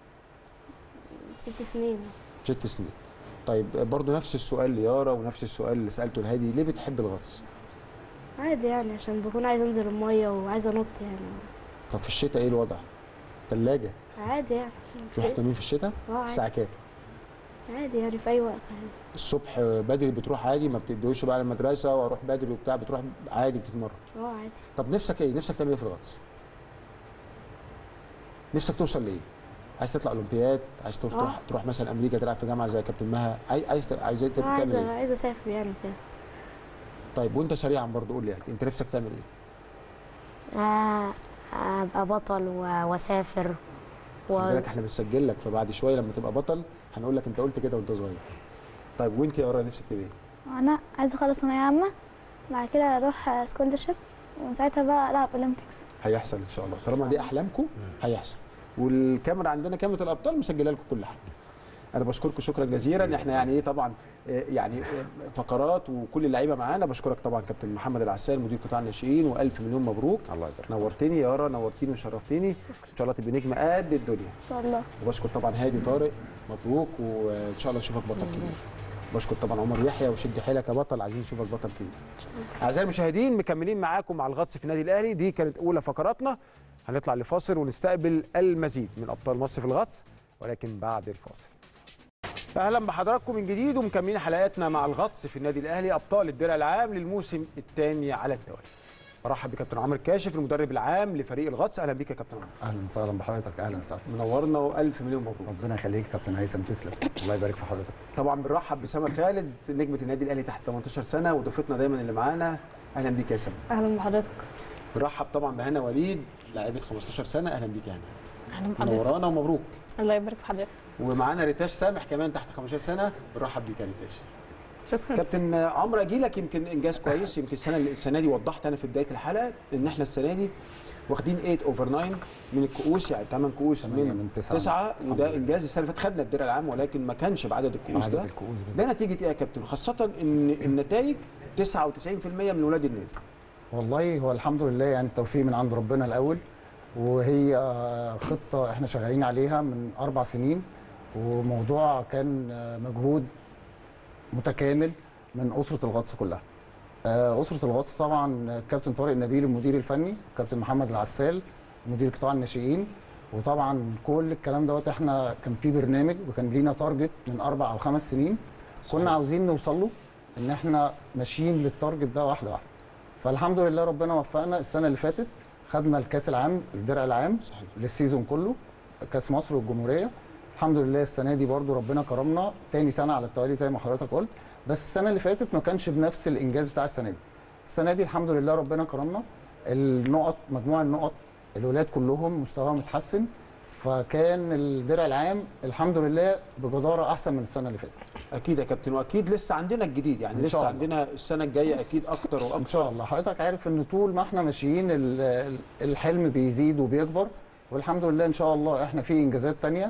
Speaker 5: ست سنين
Speaker 1: ست سنين طيب آه، برضو نفس السؤال ليارا ونفس السؤال اللي سالته لهادي ليه بتحب الغطس
Speaker 5: عادي يعني عشان بكون عايزة انزل المية وعايزة انط يعني
Speaker 1: طب في الشتاء ايه الوضع ثلاجه
Speaker 5: عادي يعني
Speaker 1: تروح التمرين في الشتاء
Speaker 5: اه عادي.
Speaker 1: الساعه كام
Speaker 5: عادي يعني في اي وقت عادي
Speaker 1: الصبح آه، بدري بتروح عادي ما بتدوش بقى المدرسه واروح بدري وبتاع بتروح عادي بتتمرن
Speaker 5: اه عادي
Speaker 1: طب نفسك ايه نفسك تعمل ايه في الغطس نفسك توصل لايه عايز تطلع اولمبياد عايز تروح
Speaker 5: آه.
Speaker 1: تروح, تروح مثلا امريكا تلعب في جامعه زي كابتن مها عاي- عايز ت- عايز انت
Speaker 5: آه،
Speaker 1: تعمل
Speaker 5: عايزة
Speaker 1: ايه
Speaker 5: عايزة اسافر يعني كده
Speaker 1: طيب وانت سريعا برضو قول لي يعني انت نفسك تعمل ايه
Speaker 4: آه، ابقى بطل و- واسافر و...
Speaker 1: خلي بالك احنا بنسجل لك فبعد شويه لما تبقى بطل هنقول لك انت قلت كده وانت صغير طيب وانت يا يارا نفسك تبقى ايه
Speaker 3: انا عايزه اخلص ثانويه عامه بعد كده اروح سكولرشيب ومن ساعتها بقى العب اولمبيكس
Speaker 1: هيحصل ان شاء الله طالما دي احلامكم هيحصل والكاميرا عندنا كاميرا الابطال مسجله لكم كل حاجه انا بشكركم شكرا جزيلا احنا يعني ايه طبعا آه، يعني آه، فقرات وكل اللعيبه معانا بشكرك طبعا كابتن محمد العسال مدير قطاع الناشئين والف مليون مبروك
Speaker 2: الله يبارك
Speaker 1: نورتني يا يارا نورتيني وشرفتيني ان شاء الله تبقي نجمه قد الدنيا
Speaker 3: ان شاء الله
Speaker 1: وبشكر طبعا هادي طارق مبروك وان شاء الله نشوفك بطل كبير بشكر طبعا عمر يحيى وشد حيلك يا بطل عايزين نشوفك بطل كبير اعزائي المشاهدين مكملين معاكم مع الغطس في النادي الاهلي دي كانت اولى فقراتنا هنطلع لفاصل ونستقبل المزيد من ابطال مصر في الغطس ولكن بعد الفاصل اهلا بحضراتكم من جديد ومكملين حلقاتنا مع الغطس في النادي الاهلي ابطال الدرع العام للموسم الثاني على التوالي برحب بكابتن عمرو الكاشف المدرب العام لفريق الغطس اهلا بيك يا كابتن عمرو
Speaker 6: اهلا وسهلا بحضرتك اهلا وسهلا
Speaker 1: منورنا والف مليون مبروك
Speaker 6: ربنا يخليك يا كابتن هيثم تسلم الله يبارك في حضرتك
Speaker 1: طبعا بنرحب بسما خالد نجمه النادي الاهلي تحت 18 سنه وضيفتنا دايما اللي معانا اهلا بيك يا سما
Speaker 5: اهلا بحضرتك
Speaker 1: بنرحب طبعا بهنا وليد لاعبه 15 سنه اهلا بيك يا هنا
Speaker 5: اهلا بحضرتك
Speaker 1: منورانا ومبروك
Speaker 5: الله يبارك في حضرتك
Speaker 1: ومعانا ريتاش سامح كمان تحت 15 سنه بنرحب بيك يا ريتاش
Speaker 5: شكرا
Speaker 1: كابتن عمرو اجي لك يمكن انجاز كويس يمكن السنه السنه دي وضحت انا في بدايه الحلقه ان احنا السنه دي واخدين 8 اوفر 9 من الكؤوس يعني 8 كؤوس
Speaker 6: ثمانية
Speaker 1: من
Speaker 6: من تسعة.
Speaker 1: 9
Speaker 6: الحمد
Speaker 1: وده
Speaker 6: لله.
Speaker 1: انجاز السنه اللي فاتت خدنا الدرع العام ولكن ما كانش بعدد الكؤوس
Speaker 6: عدد
Speaker 1: ده
Speaker 6: الكؤوس بالظبط
Speaker 1: ده نتيجه ايه يا كابتن خاصه ان النتائج 99% من ولاد النادي
Speaker 6: والله هو الحمد لله يعني التوفيق من عند ربنا الاول وهي خطه احنا شغالين عليها من اربع سنين وموضوع كان مجهود متكامل من اسره الغطس كلها آه، اسره الغطس طبعا كابتن طارق نبيل المدير الفني كابتن محمد العسال مدير قطاع الناشئين وطبعا كل الكلام دوت احنا كان في برنامج وكان لينا تارجت من اربع او خمس سنين كنا عاوزين نوصل له ان احنا ماشيين للتارجت ده واحده واحده فالحمد لله ربنا وفقنا السنه اللي فاتت خدنا الكاس العام الدرع العام
Speaker 1: صحيح
Speaker 6: للسيزون كله كاس مصر والجمهوريه الحمد لله السنه دي برضو ربنا كرمنا تاني سنه على التوالي زي ما حضرتك قلت بس السنه اللي فاتت ما كانش بنفس الانجاز بتاع السنه دي السنه دي الحمد لله ربنا كرمنا النقط مجموع النقط الولاد كلهم مستواهم اتحسن فكان الدرع العام الحمد لله بجداره احسن من السنه اللي فاتت
Speaker 1: اكيد يا كابتن واكيد لسه عندنا الجديد يعني
Speaker 6: إن
Speaker 1: لسه
Speaker 6: شاء الله.
Speaker 1: عندنا السنه الجايه اكيد اكتر واكتر
Speaker 6: ان شاء الله حضرتك عارف ان طول ما احنا ماشيين ال- ال- الحلم بيزيد وبيكبر والحمد لله ان شاء الله احنا في انجازات تانية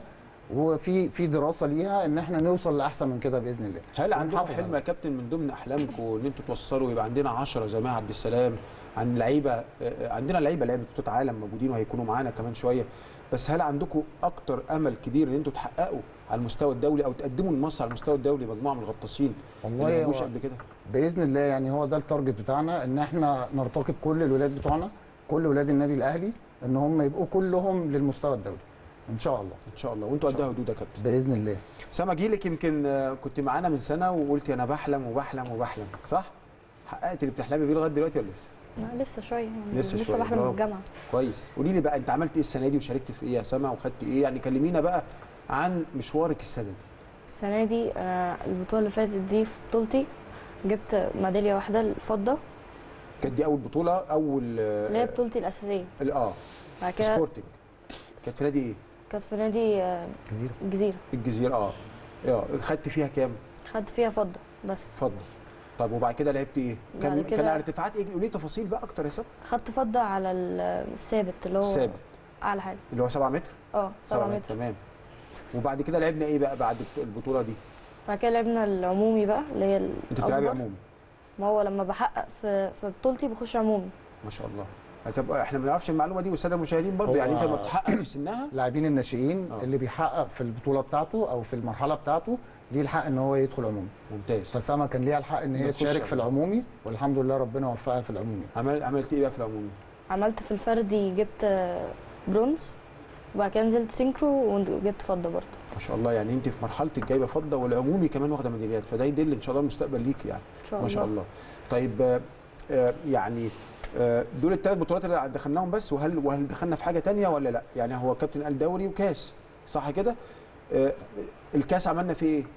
Speaker 6: وفي في دراسه ليها ان احنا نوصل لاحسن من كده باذن الله
Speaker 1: هل عندكم
Speaker 6: ونحافظ
Speaker 1: حلم
Speaker 6: عليه.
Speaker 1: يا كابتن من ضمن احلامكم ان انتوا توصلوا يبقى عندنا 10 زي ما عبد السلام عن لعيبه آه، عندنا لعيبه لعيبه بطوله عالم موجودين وهيكونوا معانا كمان شويه بس هل عندكم اكتر امل كبير ان انتوا تحققوا على المستوى الدولي او تقدموا لمصر على المستوى الدولي مجموعه من الغطاسين اللي
Speaker 6: والله
Speaker 1: ما جوش
Speaker 6: هو
Speaker 1: قبل كده
Speaker 6: باذن الله يعني هو ده التارجت بتاعنا ان احنا نرتقي بكل الولاد بتوعنا كل ولاد النادي الاهلي ان هم يبقوا كلهم للمستوى الدولي ان شاء الله
Speaker 1: ان شاء الله وانتوا
Speaker 6: إن شاء
Speaker 1: قدها حدود يا كابتن
Speaker 6: باذن الله
Speaker 1: سما جيلك يمكن آه، كنت معانا من سنه وقلتي انا بحلم وبحلم وبحلم صح حققت اللي بتحلمي بيه لغايه دلوقتي ولا لسه
Speaker 5: لا لسه شويه يعني
Speaker 1: لسه
Speaker 5: لسه,
Speaker 1: شوية،
Speaker 5: بحلم
Speaker 1: برافو.
Speaker 5: بالجامعه
Speaker 1: كويس قولي لي بقى انت عملت ايه السنه دي وشاركت في ايه يا سما وخدت ايه يعني كلمينا بقى عن مشوارك السنه دي
Speaker 5: السنه دي انا البطوله اللي فاتت دي في بطولتي جبت ميداليه واحده الفضه
Speaker 1: كانت دي اول بطوله اول آه،
Speaker 5: اللي هي بطولتي الاساسيه
Speaker 1: ال- اه
Speaker 5: بعد
Speaker 1: في
Speaker 5: كده
Speaker 1: سبورتنج كانت في نادي ايه
Speaker 5: كانت في نادي آه،
Speaker 6: جزيره
Speaker 5: الجزيره
Speaker 1: الجزيره اه اه خدت فيها كام
Speaker 5: خدت فيها فضه بس
Speaker 1: اتفضل طب وبعد كده لعبت ايه كان
Speaker 5: بعد كده-
Speaker 1: كان على ارتفاعات ايه قولي تفاصيل بقى اكتر يا سما
Speaker 5: خدت فضه على ال- الثابت اللي هو
Speaker 1: ثابت
Speaker 5: اعلى حاجه
Speaker 1: اللي هو 7 متر
Speaker 5: اه 7 متر
Speaker 1: تمام وبعد كده لعبنا ايه بقى بعد البطوله دي
Speaker 5: بعد كده لعبنا العمومي بقى اللي هي
Speaker 1: انت بتلعبي
Speaker 5: الأكبر.
Speaker 1: عمومي
Speaker 5: ما هو لما بحقق في في بطولتي بخش عمومي
Speaker 1: ما شاء الله طب احنا ما نعرفش المعلومه دي والساده المشاهدين برضه
Speaker 6: هو-
Speaker 1: يعني انت لما بتحقق في سنها
Speaker 6: لاعبين الناشئين
Speaker 1: آه.
Speaker 6: اللي بيحقق في البطوله بتاعته او في المرحله بتاعته ليه الحق ان هو يدخل عمومي
Speaker 1: ممتاز
Speaker 6: فسما كان ليها الحق ان هي
Speaker 1: بتخش
Speaker 6: تشارك في
Speaker 1: عمومي.
Speaker 6: العمومي والحمد لله ربنا وفقها في العمومي
Speaker 1: عمل عملت ايه بقى في العمومي
Speaker 5: عملت في الفردي جبت آه، برونز وبعد كده نزلت سينكرو وجبت فضه برضه
Speaker 1: ما شاء الله يعني انت في مرحلتك جايبه فضه والعمومي كمان واخده ميداليات فده يدل ان شاء الله المستقبل ليك يعني
Speaker 5: ان شاء الله
Speaker 1: ما شاء الله طيب آه، آه، يعني آه، دول الثلاث بطولات اللي دخلناهم بس وهل وهل دخلنا في حاجه تانية ولا لا يعني هو كابتن قال دوري وكاس صح كده آه، الكاس عملنا فيه ايه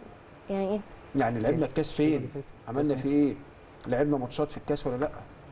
Speaker 5: يعني ايه
Speaker 1: يعني لعبنا
Speaker 6: كاس.
Speaker 1: الكاس فين
Speaker 6: اللي فات.
Speaker 1: عملنا
Speaker 6: كاس
Speaker 1: فيه ايه لعبنا ماتشات في الكاس ولا لا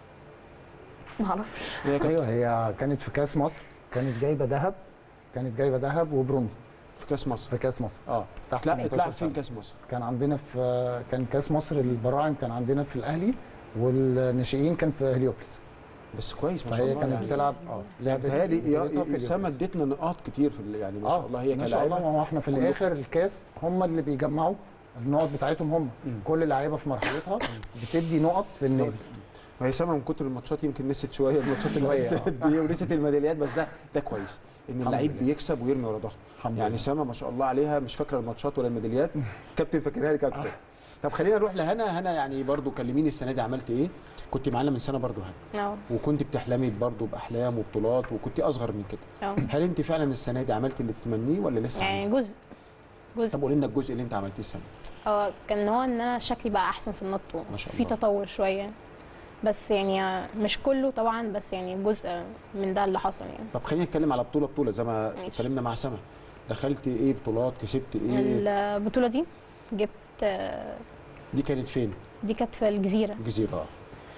Speaker 5: ما اعرفش
Speaker 1: هي كانت
Speaker 6: ايوه هي كانت في كاس مصر كانت جايبه ذهب كانت جايبه ذهب وبرونز
Speaker 1: في كاس مصر
Speaker 6: في كاس مصر
Speaker 1: اه
Speaker 6: تحت
Speaker 1: لا
Speaker 6: 18
Speaker 1: اتلعب
Speaker 6: سنة.
Speaker 1: فين كاس مصر
Speaker 6: كان عندنا في كان كاس مصر البراعم كان عندنا في الاهلي والناشئين كان في هليوبلس
Speaker 1: بس كويس ما شاء
Speaker 6: فهي
Speaker 1: الله
Speaker 6: كانت
Speaker 1: يعني.
Speaker 6: بتلعب اه لعبت
Speaker 1: متهيألي
Speaker 6: بطولتها في
Speaker 1: يا سما
Speaker 6: اليوروباس.
Speaker 1: اديتنا نقاط كتير في ال- يعني ما شاء الله هي
Speaker 6: ما شاء الله
Speaker 1: كلاعبه
Speaker 6: ما هو احنا في
Speaker 1: كله-
Speaker 6: الاخر الكاس هم اللي بيجمعوا النقط بتاعتهم هم
Speaker 1: مم.
Speaker 6: كل لعيبه في مرحلتها بتدي نقط للنادي
Speaker 1: وهي سما من كتر الماتشات يمكن نسيت شويه الماتشات
Speaker 6: شوية،
Speaker 1: اللي فاتت دي ونسيت الميداليات بس ده ده كويس ان
Speaker 6: الحمد
Speaker 1: اللعيب
Speaker 6: لله.
Speaker 1: بيكسب ويرمي ورا ظهره
Speaker 6: الحمد
Speaker 1: يعني
Speaker 6: لله.
Speaker 1: سما ما شاء الله عليها مش فاكره الماتشات ولا الميداليات كابتن فاكرها لك اكتر طب خلينا نروح لهنا هنا يعني برضو كلميني السنه دي عملت ايه كنت معانا من سنه برضو هنا
Speaker 5: اه
Speaker 1: وكنت بتحلمي برضو باحلام وبطولات وكنت اصغر من كده
Speaker 5: اه
Speaker 1: هل انت فعلا السنه دي عملت اللي تتمنيه ولا لسه
Speaker 5: يعني
Speaker 1: عندك؟
Speaker 5: جزء جزء
Speaker 1: طب قولي لنا الجزء اللي انت عملتيه السنه
Speaker 5: هو كان هو ان انا شكلي بقى احسن في النط
Speaker 1: ما شاء
Speaker 5: في
Speaker 1: الله.
Speaker 5: تطور شويه بس يعني مش كله طبعا بس يعني جزء من ده اللي حصل يعني
Speaker 1: طب خلينا نتكلم على بطوله بطوله زي ما
Speaker 5: ماشي.
Speaker 1: اتكلمنا مع سما دخلت ايه بطولات كسبت ايه
Speaker 5: البطوله دي جبت آه،
Speaker 1: دي كانت فين
Speaker 5: دي كانت في الجزيره
Speaker 1: الجزيره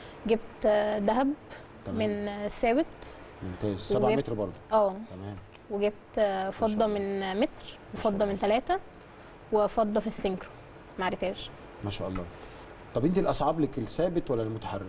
Speaker 5: جبت آه، ذهب
Speaker 1: تمام
Speaker 5: من آه، ثابت
Speaker 1: ممتاز 7
Speaker 5: وجبت-
Speaker 1: متر برضه
Speaker 5: اه
Speaker 1: تمام
Speaker 5: وجبت آه،
Speaker 1: شاء
Speaker 5: فضه
Speaker 1: الله.
Speaker 5: من متر
Speaker 1: ما شاء
Speaker 5: وفضه
Speaker 1: الله.
Speaker 5: من ثلاثه وفضه في السينكرو مع ريتاج
Speaker 1: ما شاء الله طب انت الاصعب لك الثابت ولا المتحرك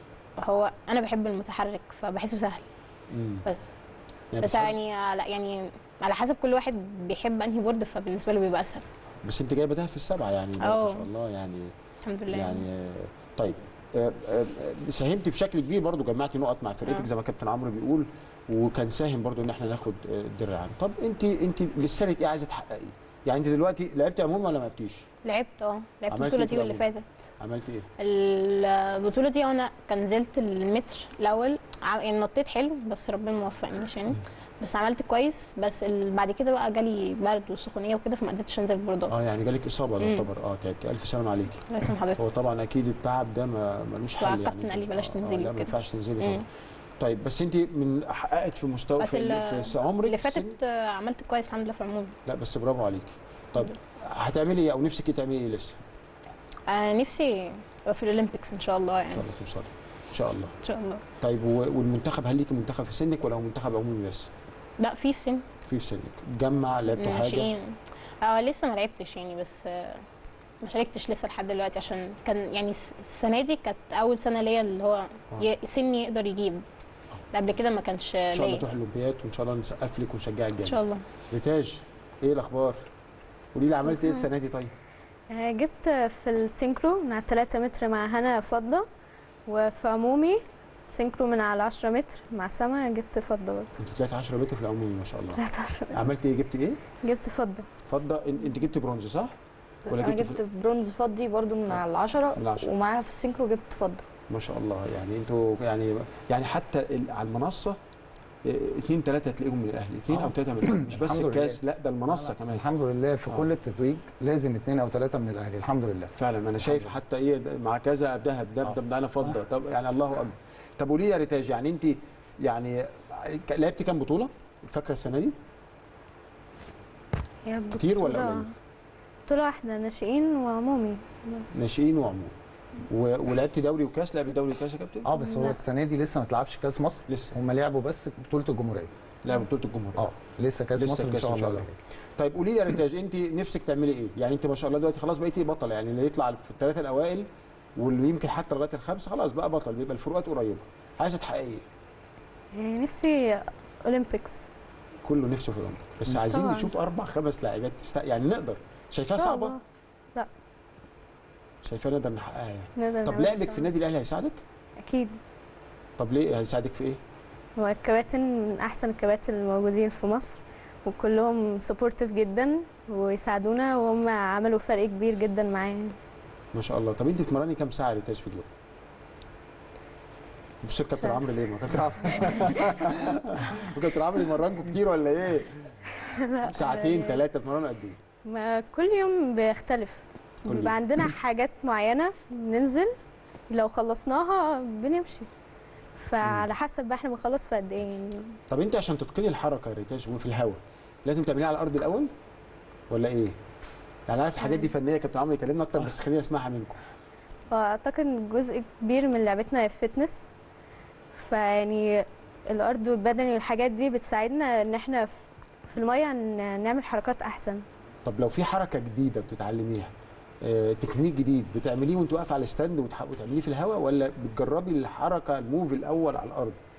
Speaker 5: هو انا بحب المتحرك فبحسه سهل
Speaker 1: امم
Speaker 5: بس
Speaker 1: يعني
Speaker 5: بس
Speaker 1: بتحب-
Speaker 5: يعني على يعني على حسب كل واحد بيحب انهي بورد فبالنسبه له بيبقى اسهل
Speaker 1: بس انت جايبه ده في السبعه يعني ما
Speaker 5: اه.
Speaker 1: شاء الله يعني
Speaker 5: الحمد لله يعني
Speaker 1: يعني آه، طيب آه، آه، آه، ساهمتي بشكل كبير برضو جمعتي نقط مع فرقتك
Speaker 5: اه.
Speaker 1: زي ما كابتن عمرو بيقول وكان ساهم برضو ان احنا ناخد آه، الدرع العام طب انت انت لسه ايه عايزه تحققي يعني انت دلوقتي لعبتي عموما ولا ما لعبتيش
Speaker 5: لعبت اه لعبت
Speaker 1: عملت
Speaker 5: البطوله
Speaker 1: ايه في
Speaker 5: دي واللي
Speaker 1: العموم؟
Speaker 5: فاتت
Speaker 1: عملتي ايه
Speaker 5: البطوله دي انا كان نزلت المتر الاول ع- يعني نطيت حلو بس ربنا ما وفقنيش يعني بس عملت كويس بس ال- بعد كده بقى جالي برد وسخونيه وكده فما قدرتش انزل البوردات
Speaker 1: اه يعني جالك اصابه
Speaker 5: مم.
Speaker 1: يعتبر اه تعبتي الف سلامه عليكي
Speaker 5: الله يسلم حضرتك
Speaker 1: هو طبعا اكيد التعب ده ما ملوش حل يعني
Speaker 5: فالكابتن
Speaker 1: انت
Speaker 5: قال لي
Speaker 1: مش-
Speaker 5: بلاش
Speaker 1: آه،
Speaker 5: تنزلي
Speaker 1: لا ما
Speaker 5: وكده.
Speaker 1: ينفعش تنزلي
Speaker 5: مم.
Speaker 1: طبعا طيب بس انت من حققت في مستوى
Speaker 5: بس
Speaker 1: في,
Speaker 5: ال-
Speaker 1: في عمرك
Speaker 5: اللي
Speaker 1: السن-
Speaker 5: فاتت آه، عملت كويس الحمد لله في العموم
Speaker 1: لا بس برافو عليكي طيب هتعملي ايه او نفسك ايه تعملي ايه لسه
Speaker 5: انا نفسي ابقى في الاولمبيكس ان شاء الله
Speaker 1: ان
Speaker 5: يعني
Speaker 1: شاء الله توصلي ان شاء الله
Speaker 5: ان شاء الله
Speaker 1: طيب و- والمنتخب هل ليكي منتخب في سنك ولا هو منتخب عمومي بس
Speaker 5: لا في في سن
Speaker 1: في في سنك جمع لعبتوا حاجه
Speaker 5: ناشئين اه لسه ما لعبتش يعني بس آه، ما شاركتش لسه لحد دلوقتي عشان كان يعني الس- السنه دي كانت اول سنه ليا اللي هو ي- سني يقدر يجيب قبل كده ما كانش
Speaker 1: ان شاء الله
Speaker 5: ليا
Speaker 1: تروح الاولمبياد وان شاء الله نسقف لك ونشجعك
Speaker 5: ان
Speaker 1: جامد
Speaker 5: شاء الله
Speaker 1: ريتاج ايه الاخبار قولي لي عملت ايه السنه دي طيب
Speaker 7: آه، جبت في السينكرو من على 3 متر مع هنا فضة وفي عمومي سينكرو من على 10 متر مع سما جبت فضة برضه
Speaker 1: انت طلعت 10 متر في العمومي ما شاء الله
Speaker 7: 13
Speaker 1: عملت ايه جبت ايه
Speaker 7: جبت فضة
Speaker 1: فضه إن- انت جبت برونز صح ولا
Speaker 8: انا
Speaker 1: جبت في-
Speaker 8: جبت برونز فضي برضو من على العشرة
Speaker 1: من العشرة.
Speaker 8: ومعاها في السينكرو جبت فضة
Speaker 1: ما شاء الله يعني انتوا يعني يعني حتى ال- على المنصه اه، اثنين ثلاثه تلاقيهم من الاهلي اثنين
Speaker 6: اه.
Speaker 1: او ثلاثه من الاهلي مش بس
Speaker 6: الحمد لله.
Speaker 1: الكاس لا ده المنصه كمان
Speaker 6: الحمد لله في
Speaker 1: آه.
Speaker 6: كل التتويج لازم اثنين او ثلاثه من الاهلي الحمد لله
Speaker 1: فعلا انا شايف حتى ايه ده مع كذا ذهب ده
Speaker 6: آه.
Speaker 1: ده معانا فضه طب يعني الله اكبر طب قولي لي يا ريتاج يعني انت يعني ك- لعبتي كام بطوله فاكره السنه دي
Speaker 7: هي
Speaker 1: كتير ولا
Speaker 7: بطولة-
Speaker 1: قليل
Speaker 7: بطولة واحدة ناشئين وعمومي بس
Speaker 1: ناشئين وعموم و- ولعبتي دوري وكاس لعبت دوري وكاس يا كابتن
Speaker 6: اه بس هو
Speaker 7: لا.
Speaker 6: السنه دي لسه ما تلعبش كاس مصر
Speaker 1: لسه
Speaker 6: هم لعبوا بس بطوله الجمهوريه
Speaker 1: لعب بطوله الجمهوريه
Speaker 6: اه لسه كاس
Speaker 1: لسه
Speaker 6: مصر ان
Speaker 1: الكاس
Speaker 6: شاء
Speaker 1: إن شاء
Speaker 6: الله
Speaker 1: الله. طيب قولي لي يا ريتاج انت نفسك تعملي ايه؟ يعني انت ما شاء الله دلوقتي خلاص بقيتي بطل يعني اللي يطلع في الثلاثه الاوائل واللي يمكن حتى لغايه الخمسه خلاص بقى بطل بيبقى الفروقات قريبه عايزه تحققي ايه؟
Speaker 7: يعني نفسي اولمبيكس
Speaker 1: كله نفسه في الأولمبيك بس عايزين
Speaker 7: طبعاً.
Speaker 1: نشوف اربع خمس لاعبات تست... يعني نقدر شايفاها
Speaker 7: إن شاء
Speaker 1: صعبه؟
Speaker 7: الله.
Speaker 1: شايفاها نقدر نحققها يعني
Speaker 7: نقدر
Speaker 1: طب
Speaker 7: نعمل
Speaker 1: لعبك
Speaker 7: كده.
Speaker 1: في النادي الاهلي هيساعدك؟
Speaker 7: اكيد
Speaker 1: طب ليه هيساعدك في ايه؟
Speaker 7: هو الكباتن من احسن الكباتن الموجودين في مصر وكلهم سبورتيف جدا ويساعدونا وهم عملوا فرق كبير جدا معايا
Speaker 1: ما شاء الله طب انت بتمرني كام ساعه ريتاج في اليوم؟ بص كابتن
Speaker 7: ساعة.
Speaker 1: عمرو ليه؟ ما كابتن عمرو كابتن عمرو يمرنكم كتير ولا ايه؟ ساعتين ثلاثه بتمرنوا قد ايه؟
Speaker 7: ما كل يوم بيختلف
Speaker 1: كل يوم.
Speaker 7: بيبقى عندنا حاجات معينة بننزل لو خلصناها بنمشي فعلى حسب بقى احنا بنخلص في قد ايه يعني
Speaker 1: طب انت عشان تتقني الحركه يا ريتاج وفي الهواء لازم تعمليها على الارض الاول ولا ايه؟ يعني عارف الحاجات دي فنيه كابتن عمرو يكلمنا اكتر بس خليني اسمعها منكم
Speaker 7: فاعتقد جزء كبير من لعبتنا الفتنس فيعني الارض والبدني والحاجات دي بتساعدنا ان احنا في- في الميه ن- نعمل حركات احسن
Speaker 1: طب لو في حركه جديده بتتعلميها اه تكنيك جديد بتعمليه وانت واقفه على الستاند وتح- وتعمليه في الهواء ولا بتجربي الحركه الموف الاول على الارض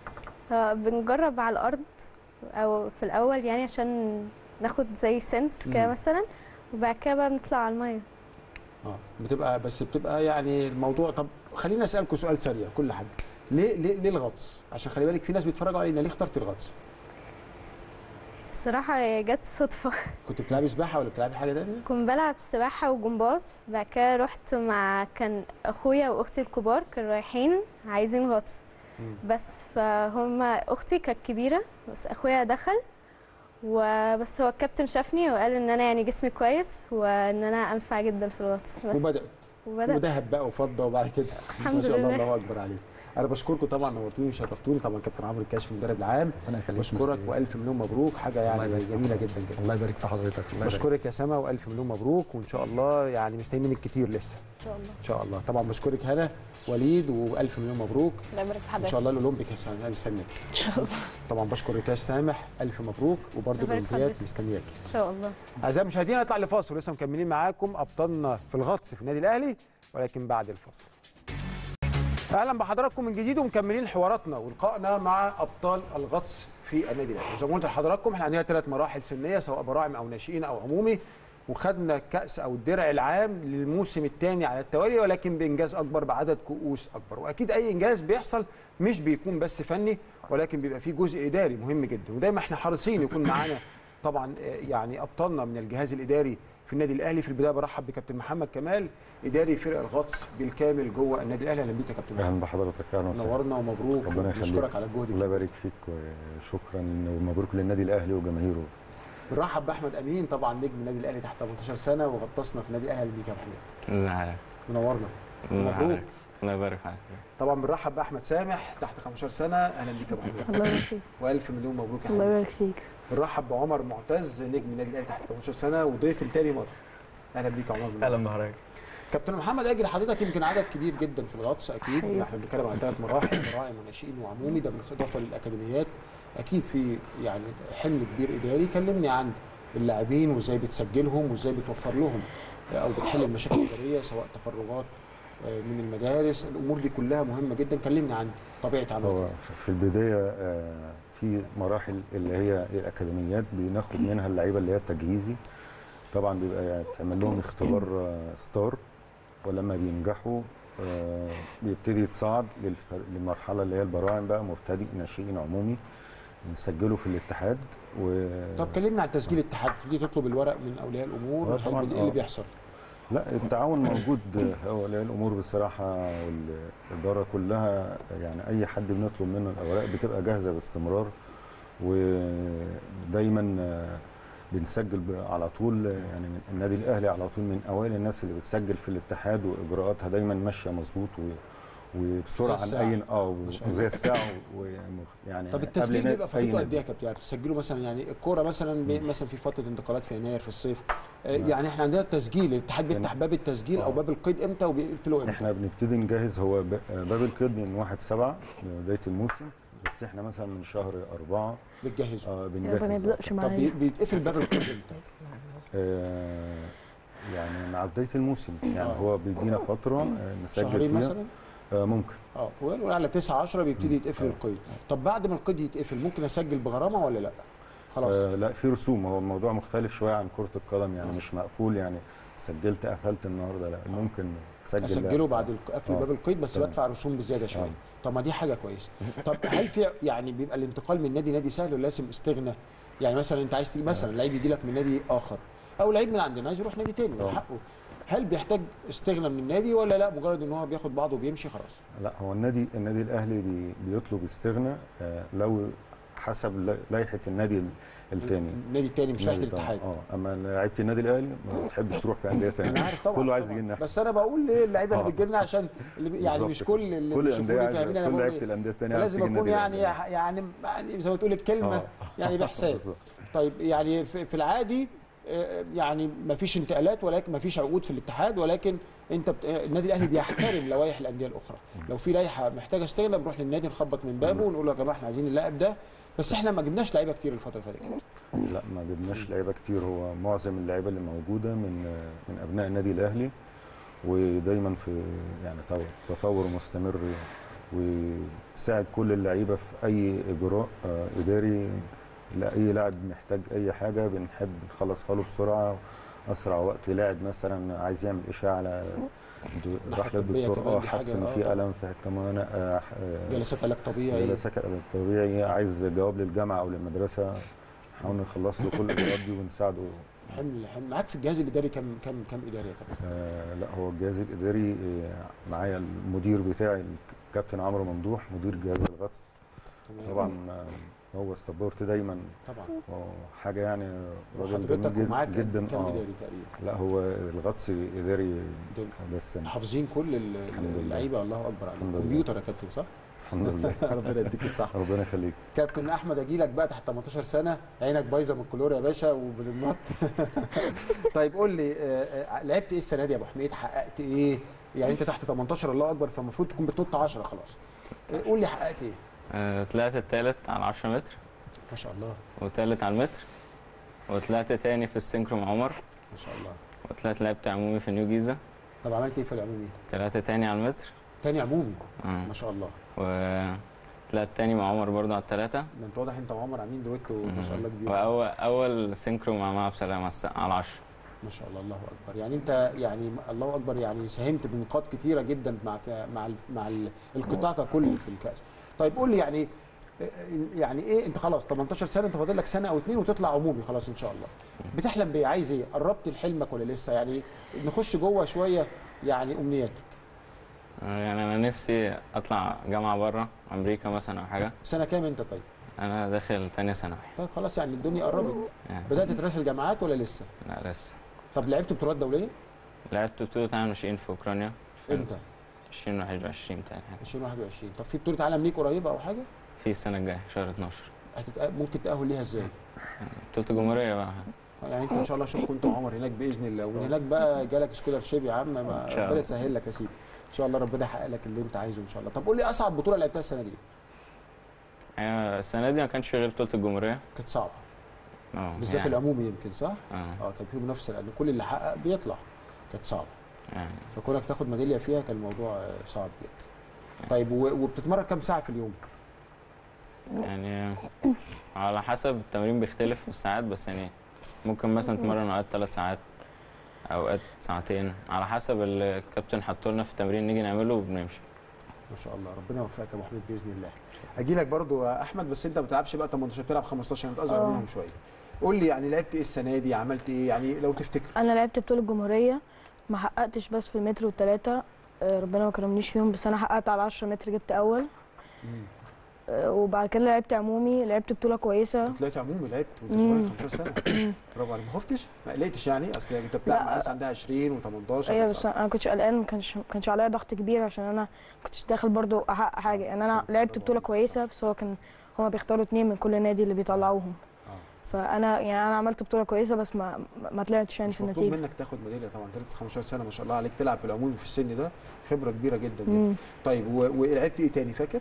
Speaker 7: آه، بنجرب على الارض او في الاول يعني عشان ناخد زي سنس كده
Speaker 1: مم.
Speaker 7: مثلا وبعد كده بقى بنطلع على الميه
Speaker 1: اه بتبقى بس بتبقى يعني الموضوع طب خليني اسالكم سؤال سريع كل حد ليه ليه ليه الغطس؟ عشان خلي بالك في ناس بيتفرجوا علينا ليه اخترت الغطس؟
Speaker 7: الصراحه هي جت صدفه
Speaker 1: كنت بتلعبي سباحه ولا بتلعبي حاجه ثانيه؟
Speaker 7: كنت بلعب سباحه وجمباز بعد كده رحت مع كان اخويا واختي الكبار كانوا رايحين عايزين غطس بس فهم اختي كانت كبيره بس اخويا دخل وبس هو الكابتن شافني وقال ان انا يعني جسمي كويس وان انا انفع جدا في الغطس بس
Speaker 1: وبدات
Speaker 7: وبدأ
Speaker 1: وذهب بقى وفضه وبعد كده
Speaker 7: الحمد
Speaker 1: ما شاء الله
Speaker 7: لله.
Speaker 1: الله اكبر عليك انا بشكركم طبعا نورتوني وشرفتوني طبعا كابتن عمرو الكاشف المدرب العام
Speaker 6: ربنا يخليك
Speaker 1: بشكرك
Speaker 6: ميرسي.
Speaker 1: والف مليون مبروك حاجه
Speaker 6: الله
Speaker 1: يعني
Speaker 6: يبارك فيك.
Speaker 1: جميله جدا جدا
Speaker 6: الله يبارك في حضرتك الله يبارك
Speaker 1: بشكرك يا سما والف مليون مبروك وان شاء الله يعني مستنيين منك كتير لسه
Speaker 7: ان شاء الله
Speaker 1: ان شاء الله طبعا بشكرك هنا وليد والف مليون مبروك
Speaker 5: الله يبارك في
Speaker 1: ان
Speaker 5: حضرتك
Speaker 1: شاء الله الاولمبيك هستناك مستنيك
Speaker 5: ان شاء الله
Speaker 1: طبعا بشكر ريتاش سامح الف مبروك وبرده
Speaker 7: يبارك في
Speaker 1: الاولمبياد
Speaker 7: حضرتك.
Speaker 1: مستنياك
Speaker 7: ان شاء الله
Speaker 1: اعزائي المشاهدين هنطلع لفاصل ولسه مكملين معاكم ابطالنا في الغطس في النادي الاهلي ولكن بعد الفاصل اهلا بحضراتكم من جديد ومكملين حواراتنا ولقائنا مع ابطال الغطس في النادي الاهلي زي ما قلت لحضراتكم احنا عندنا ثلاث مراحل سنيه سواء براعم او ناشئين او عمومي وخدنا الكاس او الدرع العام للموسم الثاني على التوالي ولكن بانجاز اكبر بعدد كؤوس اكبر واكيد اي انجاز بيحصل مش بيكون بس فني ولكن بيبقى فيه جزء اداري مهم جدا ودايما احنا حريصين يكون معانا طبعا آه، يعني ابطالنا من الجهاز الاداري في النادي الاهلي في البدايه برحب بكابتن محمد كمال اداري فرق الغطس بالكامل جوه النادي الاهلي اهلا بيك يا كابتن محمد
Speaker 9: اهلا بحضرتك اهلا وسهلا
Speaker 1: نورنا ومبروك
Speaker 9: ربنا يخليك
Speaker 1: ونشكرك على الجهد
Speaker 9: الله
Speaker 1: الكبير.
Speaker 9: يبارك فيك وشكرا ومبروك للنادي الاهلي وجماهيره
Speaker 1: بنرحب باحمد امين طبعا نجم النادي الاهلي تحت 18 سنه وغطسنا في النادي الاهلي اهلا بيك يا ابو حميد
Speaker 10: ازي حضرتك؟
Speaker 1: منورنا
Speaker 10: ازي
Speaker 1: مبروك.
Speaker 10: حضرتك؟ الله يبارك فيك
Speaker 1: طبعا بنرحب باحمد سامح تحت 15 سنه اهلا بيك يا ابو حميد
Speaker 8: الله يبارك فيك
Speaker 1: والف مليون مبروك يا
Speaker 8: الله
Speaker 1: حبيبي
Speaker 8: يبارك فيك
Speaker 1: بنرحب بعمر معتز نجم النادي الاهلي تحت 18 سنه وضيف لتاني مره اهلا بيك يا عمر
Speaker 10: اهلا بحضرتك
Speaker 1: كابتن محمد اجري حضرتك يمكن عدد كبير جدا في الغطس اكيد
Speaker 8: أيوة.
Speaker 1: احنا بنتكلم عن ثلاث مراحل براعم وناشئين وعمومي ده بالاضافه للاكاديميات اكيد في يعني حمل كبير اداري كلمني عن اللاعبين وازاي بتسجلهم وازاي بتوفر لهم او بتحل المشاكل الاداريه سواء تفرغات آه، من المدارس الامور دي كلها مهمه جدا كلمني عن طبيعه
Speaker 9: هو
Speaker 1: عملك
Speaker 9: في البدايه آه، في مراحل اللي هي الاكاديميات بناخد منها اللعيبه اللي هي التجهيزي طبعا بيبقى تعمل لهم اختبار آه، ستار ولما بينجحوا آه، بيبتدي يتصعد للف- للمرحله اللي هي البراعم بقى مبتدئ ناشئين عمومي نسجله في الاتحاد و
Speaker 1: طب كلمنا عن تسجيل الاتحاد تيجي تطلب الورق من اولياء الامور
Speaker 9: آه،
Speaker 1: هل
Speaker 9: طبعاً،
Speaker 1: ايه اللي
Speaker 9: آه.
Speaker 1: بيحصل
Speaker 9: لا التعاون موجود اولياء الامور بصراحه والاداره كلها يعني اي حد بنطلب منه الاوراق بتبقى جاهزه باستمرار ودايما آه، بنسجل ب- على طول يعني من النادي الاهلي على طول من اوائل الناس اللي بتسجل في الاتحاد واجراءاتها دايما ماشيه مظبوط و وبسرعه
Speaker 1: زي
Speaker 9: عن
Speaker 1: الساعة.
Speaker 9: اي اه
Speaker 1: ما شاء الله.
Speaker 9: زي الساعه و- يعني
Speaker 1: طب
Speaker 9: قبل
Speaker 1: التسجيل
Speaker 9: نا-
Speaker 1: بيبقى
Speaker 9: أي
Speaker 1: فاتته قد
Speaker 9: نادي.
Speaker 1: ايه يا كابتن يعني بتسجلوا مثلا يعني الكوره مثلا بي- مثلا في فتره انتقالات في يناير في الصيف آه، يعني احنا عندنا التسجيل الاتحاد بيفتح باب التسجيل او
Speaker 9: آه.
Speaker 1: باب القيد امتى وبيقفلوا امتى
Speaker 9: احنا بنبتدي نجهز هو ب- باب القيد من 1 7 بدايه الموسم بس احنا مثلا من شهر أربعة
Speaker 1: بتجهزوا
Speaker 9: آه
Speaker 8: يبقى ما
Speaker 9: بنجهز
Speaker 8: يبدأش
Speaker 1: طب بي-
Speaker 8: معايا
Speaker 1: بيتقفل باب القيد امتى
Speaker 9: آه يعني مع بدايه الموسم يعني
Speaker 1: آه.
Speaker 9: هو بيدينا فتره آه نسجل
Speaker 1: شهرين
Speaker 9: فيها
Speaker 1: مثلا
Speaker 9: آه ممكن
Speaker 1: اه وقالوا على 9 10 بيبتدي يتقفل
Speaker 9: آه.
Speaker 1: القيد طب بعد ما القيد يتقفل ممكن اسجل بغرامه ولا لا خلاص
Speaker 9: آه لا في رسوم هو الموضوع مختلف شويه عن كره القدم يعني مش مقفول يعني سجلت قفلت النهارده لا ممكن تسجل
Speaker 1: اسجله بعد الق- قفل
Speaker 9: آه.
Speaker 1: باب القيد بس
Speaker 9: تمام.
Speaker 1: بدفع رسوم بزياده شويه
Speaker 9: آه.
Speaker 1: طب ما دي حاجه كويسه طب هل في يعني بيبقى الانتقال من نادي نادي سهل ولا لازم استغنى يعني مثلا انت عايز تيجي مثلا لعيب يجي لك من نادي اخر او لعيب من عندنا عايز يروح نادي تاني من
Speaker 9: آه.
Speaker 1: حقه هل بيحتاج استغنى من النادي ولا لا مجرد ان هو بياخد بعضه وبيمشي خلاص
Speaker 9: لا هو النادي النادي الاهلي بي بيطلب استغناء آه لو حسب لا- لائحه النادي الثاني
Speaker 1: النادي التاني مش لائحه الاتحاد
Speaker 9: اه اما لعيبه النادي الاهلي ما بتحبش تروح في انديه ثانيه
Speaker 1: انا عارف طبعا
Speaker 9: كله عايز
Speaker 1: طبعاً.
Speaker 9: يجي لنا
Speaker 1: بس انا بقول ليه اللعيبه اللي
Speaker 9: آه.
Speaker 1: بتجي لنا عشان اللي بي- يعني
Speaker 9: بالظبط
Speaker 1: مش
Speaker 9: كده.
Speaker 1: كل اللي
Speaker 9: كل
Speaker 1: بيشوفوني
Speaker 9: الانديه عايزة-
Speaker 1: فاهمين انا
Speaker 9: كل
Speaker 1: بقول
Speaker 9: لعيبه
Speaker 1: ايه
Speaker 9: الانديه الثانيه عايز
Speaker 1: فلازم
Speaker 9: تيجي
Speaker 1: اكون
Speaker 9: النادي
Speaker 1: يعني
Speaker 9: الأهلي.
Speaker 1: يعني يعني زي ما تقول الكلمه
Speaker 9: آه.
Speaker 1: يعني بحساب
Speaker 9: بالظبط.
Speaker 1: طيب يعني في في العادي آه، يعني ما فيش انتقالات ولكن ما فيش عقود في الاتحاد ولكن انت بت... آه، النادي الاهلي بيحترم لوائح الانديه الاخرى لو في لائحه محتاجه استغنى بنروح للنادي نخبط من بابه ونقول له يا جماعه احنا عايزين اللاعب ده بس احنا ما جبناش لعيبه كتير الفتره اللي فاتت كده.
Speaker 9: لا ما جبناش لعيبه كتير هو معظم اللعيبه اللي موجوده من من ابناء النادي الاهلي ودايما في يعني تو- تطور مستمر وتساعد كل اللعيبه في اي اجراء آه، اداري لاي لاعب محتاج اي حاجه بنحب نخلصها له بسرعه اسرع وقت لاعب مثلا عايز يعمل اشاعه على د-
Speaker 1: ناحية
Speaker 9: راح
Speaker 1: طبية
Speaker 9: للدكتور
Speaker 1: كمان
Speaker 9: اه
Speaker 1: دي حاجة،
Speaker 9: حس ان
Speaker 1: آه
Speaker 9: في
Speaker 1: طبعاً.
Speaker 9: الم في حته معينه آه، آه،
Speaker 1: جلسات علاج طبيعي
Speaker 9: جلسات طبيعي عايز جواب للجامعه او للمدرسه نحاول نخلص له كل الاجراءات دي ونساعده
Speaker 1: حمل حمل معاك في الجهاز الاداري كم كم كم اداري يا كابتن
Speaker 9: آه لا هو الجهاز الاداري آه، معايا المدير بتاعي الكابتن عمرو ممدوح مدير جهاز الغطس
Speaker 1: تمام.
Speaker 9: طبعا آه، هو السبورت دايما
Speaker 1: طبعا
Speaker 9: هو حاجه يعني راجل جميل
Speaker 1: وحضرتك
Speaker 9: جد-
Speaker 1: ومعاك
Speaker 9: جدا
Speaker 1: كم
Speaker 9: اه
Speaker 1: اداري تقريبا
Speaker 9: لا هو الغطس اداري
Speaker 1: دول
Speaker 9: بس أنا.
Speaker 1: حافظين كل ال-
Speaker 9: الحمد لله.
Speaker 1: اللعيبه الله اكبر عليك
Speaker 9: الحمد لله.
Speaker 1: كمبيوتر يا كابتن صح؟
Speaker 9: الحمد لله
Speaker 1: ربنا يديك الصحه
Speaker 9: ربنا يخليك
Speaker 1: كابتن احمد اجي لك بقى تحت 18 سنه عينك بايظه من الكلور يا باشا ومن النط طيب قول لي آه، آه، لعبت ايه السنه دي يا ابو حميد حققت ايه يعني انت تحت 18 الله اكبر فالمفروض تكون بتنط 10 خلاص آه، قول لي حققت ايه
Speaker 10: آه، طلعت التالت على 10 متر
Speaker 1: ما شاء الله
Speaker 10: وتالت على المتر وطلعت تاني في السينكرو مع عمر
Speaker 1: ما شاء الله
Speaker 10: وطلعت لعبت عمومي في نيو جيزة
Speaker 1: طب عملت ايه في العمومي
Speaker 10: طلعت تاني على المتر
Speaker 1: تاني عمومي
Speaker 10: آه.
Speaker 1: ما شاء الله
Speaker 10: وطلعت تاني مع عمر برضه على التلاتة
Speaker 1: ده انت واضح انت وعمر عاملين دويتو ما شاء الله كبير
Speaker 10: وأول أول سينكرو مع مع بسلام على الس- على 10
Speaker 1: ما شاء الله الله اكبر يعني انت يعني الله اكبر يعني ساهمت بنقاط كتيره جدا مع مع ال- مع ال- القطاع ككل في الكاس طيب قول لي يعني يعني ايه انت خلاص 18 سنه انت فاضل لك سنه او اتنين وتطلع عمومي خلاص ان شاء الله بتحلم بايه عايز ايه قربت لحلمك ولا لسه يعني نخش جوه شويه يعني امنياتك
Speaker 10: آه، يعني أنا نفسي أطلع جامعة بره أمريكا مثلا أو حاجة
Speaker 1: سنه كام انت طيب
Speaker 10: أنا داخل تانية ثانوي
Speaker 1: طيب خلاص يعني الدنيا قربت
Speaker 10: يعني
Speaker 1: بدات تراسل جامعات ولا لسه
Speaker 10: لا لسه
Speaker 1: طب لعبت بطولات دوليه
Speaker 10: لعبت بطولة عالم ناشئين في أوكرانيا في
Speaker 1: امتى
Speaker 10: 2021 بتاعي
Speaker 1: 2021 طب في بطوله عالم ليك قريبه او حاجه
Speaker 10: في السنة الجاية شهر 12
Speaker 1: هتتأ... ممكن تاهل ليها ازاي
Speaker 10: بطولة الجمهورية بقى
Speaker 1: يعني انت ان شاء الله اشوفكم انت وعمر هناك باذن الله ومن هناك بقى جالك سكولارشيب يا عم ما
Speaker 10: إن شاء
Speaker 1: ربنا
Speaker 10: الله.
Speaker 1: يسهل لك يا سيدي ان شاء الله ربنا يحقق لك اللي انت عايزه ان شاء الله طب قول لي اصعب بطوله لعبتها السنه دي
Speaker 10: يعني السنة دي ما كانش في غير بطولة الجمهورية
Speaker 1: كانت صعبه
Speaker 10: اه
Speaker 1: بالذات
Speaker 10: يعني-
Speaker 1: العمومي يمكن صح
Speaker 10: اه
Speaker 1: اه كان في منافسه لان كل اللي حقق بيطلع كانت صعبه
Speaker 10: يعني
Speaker 1: فكونك تاخد ميداليه فيها كان الموضوع آه، صعب جدا طيب و- وبتتمرن كام ساعه في اليوم
Speaker 10: يعني على حسب التمرين بيختلف في الساعات بس يعني ممكن مثلا تمرن اوقات ثلاث ساعات اوقات ساعتين على حسب اللي الكابتن حطه لنا في التمرين نيجي نعمله وبنمشي
Speaker 1: ما شاء الله ربنا يوفقك يا ابو حميد باذن الله اجي لك برضو يا احمد بس انت ما بتلعبش بقى 18 بتلعب 15 انت اصغر
Speaker 7: آه.
Speaker 1: منهم شويه قول لي يعني لعبت ايه السنه دي عملت ايه يعني لو تفتكر
Speaker 7: انا لعبت بطوله الجمهوريه ما حققتش بس في المتر والتلاته آه، ربنا ما كرمنيش فيهم بس انا حققت على 10 متر جبت اول آه، وبعد كده لعبت عمومي لعبت بطوله كويسه
Speaker 1: طلعت عمومي لعبت وانت
Speaker 7: مم.
Speaker 1: صغير 15 سنه برافو عليك ما خفتش ما قلقتش يعني اصل انت بتلعب
Speaker 7: لا.
Speaker 1: مع ناس عندها 20 و18
Speaker 7: ايوه بس انا ما كنتش قلقان ما كانش ما كانش عليا ضغط كبير عشان انا ما كنتش داخل برضو احقق حاجه يعني انا لعبت بطوله كويسه بس هو كان هما بيختاروا اتنين من كل نادي اللي بيطلعوهم فانا يعني انا عملت بطوله كويسه بس ما ما طلعتش يعني
Speaker 1: مش
Speaker 7: في
Speaker 1: مطلوب
Speaker 7: النتيجه
Speaker 1: منك تاخد ميداليه طبعا انت لسه 15 سنه ما شاء الله عليك تلعب في العمومي في السن ده خبره كبيره جدا جدا
Speaker 7: مم.
Speaker 1: طيب و- ولعبت ايه تاني فاكر؟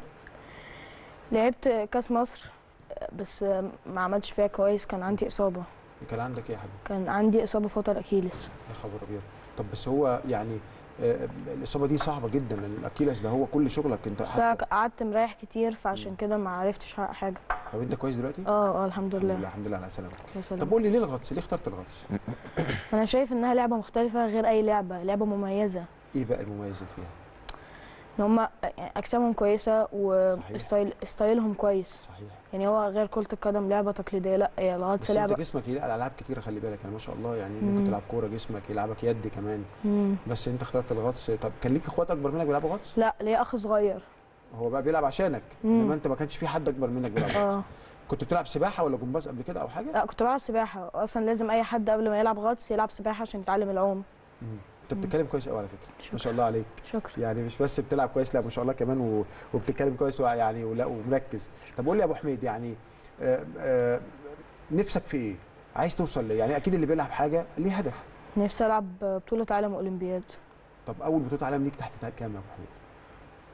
Speaker 7: لعبت كاس مصر بس ما عملتش فيها كويس كان عندي اصابه
Speaker 1: كان عندك ايه يا حبيبي؟
Speaker 7: كان عندي اصابه في وتر اكيلس
Speaker 1: يا خبر ابيض طب بس هو يعني آه، الاصابه دي صعبه جدا لان الاكيلس ده هو كل شغلك انت
Speaker 7: بس أنا
Speaker 1: حتى
Speaker 7: قعدت مريح كتير فعشان كده ما عرفتش احقق حاجه
Speaker 1: طب انت كويس دلوقتي؟
Speaker 7: اه اه الحمد
Speaker 1: الحمد لله
Speaker 7: لله
Speaker 1: الحمد لله على سلامتك
Speaker 7: يا سلام.
Speaker 1: طب قول لي ليه الغطس؟ ليه اخترت الغطس؟
Speaker 7: انا شايف انها لعبه مختلفه غير اي لعبه لعبه مميزه
Speaker 1: ايه بقى المميز اللي فيها؟
Speaker 7: ان هم اجسامهم كويسه وستايل ستايلهم كويس
Speaker 1: صحيح
Speaker 7: يعني هو غير كره القدم لعبه تقليديه لا هي الغطس
Speaker 1: بس انت
Speaker 7: لعبه
Speaker 1: جسمك يلعب العاب كتيره خلي بالك يعني ما شاء الله يعني
Speaker 7: مم.
Speaker 1: ممكن تلعب كوره جسمك يلعبك يد كمان
Speaker 7: مم.
Speaker 1: بس انت اخترت الغطس طب كان ليك اخوات اكبر منك بيلعبوا غطس؟
Speaker 7: لا ليا اخ صغير
Speaker 1: هو بقى بيلعب عشانك
Speaker 7: مم.
Speaker 1: انما انت ما كانش في حد اكبر منك بيلعب غطس
Speaker 7: اه
Speaker 1: كنت بتلعب سباحه ولا جمباز قبل كده او حاجه؟
Speaker 7: لا كنت بلعب سباحه اصلا لازم اي حد قبل ما يلعب غطس يلعب سباحه عشان يتعلم العوم
Speaker 1: مم. انت بتتكلم كويس قوي على فكره ما شاء الله عليك
Speaker 7: شكرا
Speaker 1: يعني مش بس بتلعب كويس لا ما شاء الله كمان و... وبتتكلم كويس وع- يعني ولا ومركز طب قول لي يا ابو حميد يعني آه آه نفسك في ايه؟ عايز توصل ليه؟ يعني اكيد اللي بيلعب حاجه ليه هدف
Speaker 7: نفسي العب بطوله عالم اولمبياد
Speaker 1: طب اول بطوله عالم ليك تحت كام يا ابو حميد؟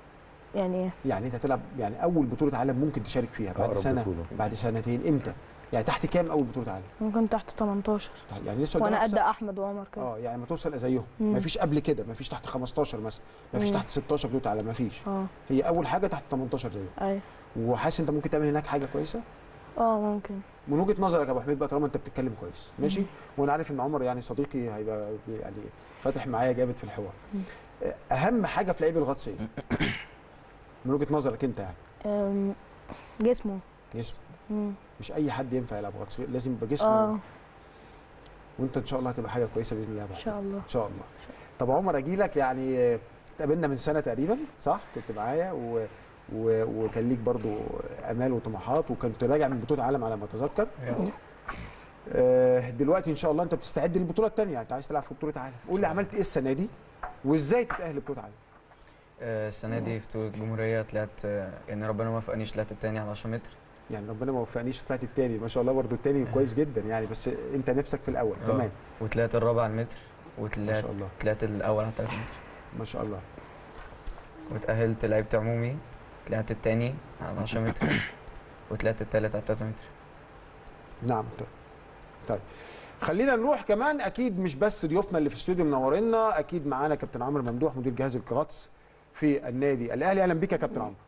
Speaker 7: يعني
Speaker 1: يعني انت هتلعب يعني اول بطوله عالم ممكن تشارك فيها بعد
Speaker 9: أقرب
Speaker 1: سنه
Speaker 9: بطولة.
Speaker 1: بعد سنتين امتى؟ يعني تحت كام اول بطوله عالم
Speaker 8: ممكن تحت 18
Speaker 1: يعني لسه
Speaker 8: وانا
Speaker 1: قدامك
Speaker 8: قد
Speaker 1: سنة.
Speaker 8: احمد وعمر كده
Speaker 1: اه يعني ما توصل زيهم
Speaker 8: مم.
Speaker 1: مفيش قبل كده مفيش تحت 15 مثلا مفيش
Speaker 8: مم.
Speaker 1: تحت 16 بطوله عالم مفيش
Speaker 8: اه
Speaker 1: هي اول حاجه تحت 18 زيهم
Speaker 8: ايوه
Speaker 1: وحاسس انت ممكن تعمل هناك حاجه كويسه
Speaker 8: اه ممكن
Speaker 1: من وجهه نظرك يا ابو حميد بقى طالما انت بتتكلم كويس ماشي وانا عارف ان عمر يعني صديقي هيبقى يعني فاتح معايا جامد في الحوار اهم حاجه في لعيب الغطس ايه من وجهه نظرك انت يعني
Speaker 8: أم، جسمه
Speaker 1: جسمه
Speaker 8: مم.
Speaker 1: مش اي حد ينفع يلعب غطس لازم يبقى جسمه
Speaker 8: اه
Speaker 1: وانت ان شاء الله هتبقى حاجه كويسه باذن الله يا أبو
Speaker 8: ان
Speaker 1: حميد.
Speaker 8: شاء الله
Speaker 1: ان شاء الله طب عمر اجي لك يعني آه، اتقابلنا من سنه تقريبا صح كنت معايا و... و... وكان ليك برضو امال وطموحات وكنت راجع من بطوله عالم على ما اتذكر آه، دلوقتي ان شاء الله انت بتستعد للبطوله الثانيه انت عايز تلعب في بطوله عالم قول لي عملت ايه السنه دي وازاي تتاهل لبطوله عالم
Speaker 11: آه، السنة دي في بطولة الجمهورية طلعت آه، يعني ربنا ما وفقنيش طلعت التاني على 10 متر
Speaker 1: يعني ربنا ما وفقنيش طلعت الثاني ما شاء الله برضو الثاني كويس جدا يعني بس انت نفسك في الاول
Speaker 11: آه،
Speaker 1: تمام
Speaker 11: وطلعت الرابع على المتر
Speaker 1: ما
Speaker 11: وطلعت
Speaker 1: شاء الله
Speaker 11: طلعت الأول على 3 متر
Speaker 1: ما شاء الله
Speaker 11: واتأهلت لعبت عمومي طلعت التاني على 10 متر وطلعت التالت على 3 متر
Speaker 1: نعم طيب. طيب خلينا نروح كمان اكيد مش بس ضيوفنا اللي في الاستوديو منورينا اكيد معانا كابتن عمرو ممدوح مدير جهاز الغطس في النادي الاهلي اهلا بيك يا كابتن عمرو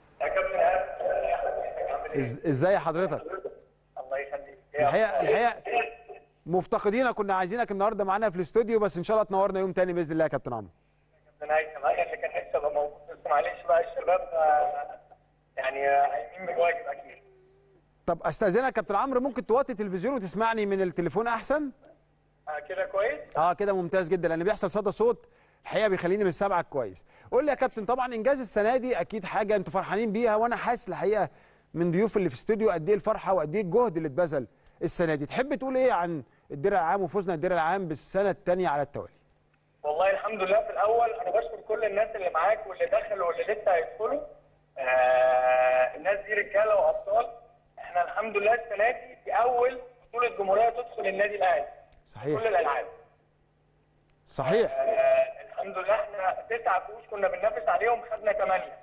Speaker 1: إز- ازاي حضرتك
Speaker 12: الله يخليك
Speaker 1: الحقيقه الحقيقه مفتقدينك كنا عايزينك النهارده معانا في الاستوديو بس ان شاء الله تنورنا يوم تاني باذن الله يا كابتن عمرو
Speaker 12: ربنا هيثم انا اللي كان نفسي ابقى موجود بس معلش بقى الشباب آه، يعني آه، قايمين بالواجب اكيد
Speaker 1: طب استاذنك يا كابتن عمرو ممكن توطي التلفزيون وتسمعني من التليفون احسن
Speaker 12: آه، كده كويس
Speaker 1: اه كده ممتاز جدا لان بيحصل صدى صوت الحقيقه بيخليني مش سامعك كويس قول لي يا كابتن طبعا انجاز السنه دي اكيد حاجه انتوا فرحانين بيها وانا حاسس الحقيقه من ضيوف اللي في الاستوديو قد ايه الفرحه وقد ايه الجهد اللي اتبذل السنه دي تحب تقول ايه عن الدرع العام وفوزنا الدرع العام بالسنه الثانيه على التوالي
Speaker 12: والله الحمد لله في الاول انا بشكر كل الناس اللي معاك واللي دخلوا واللي لسه هيدخلوا آه الناس دي رجاله وابطال احنا الحمد لله السنه دي في اول بطوله جمهوريه تدخل النادي الاهلي
Speaker 1: صحيح
Speaker 12: كل الالعاب
Speaker 1: صحيح
Speaker 12: آه الحمد لله احنا تسعه كؤوس كنا بننافس عليهم خدنا ثمانيه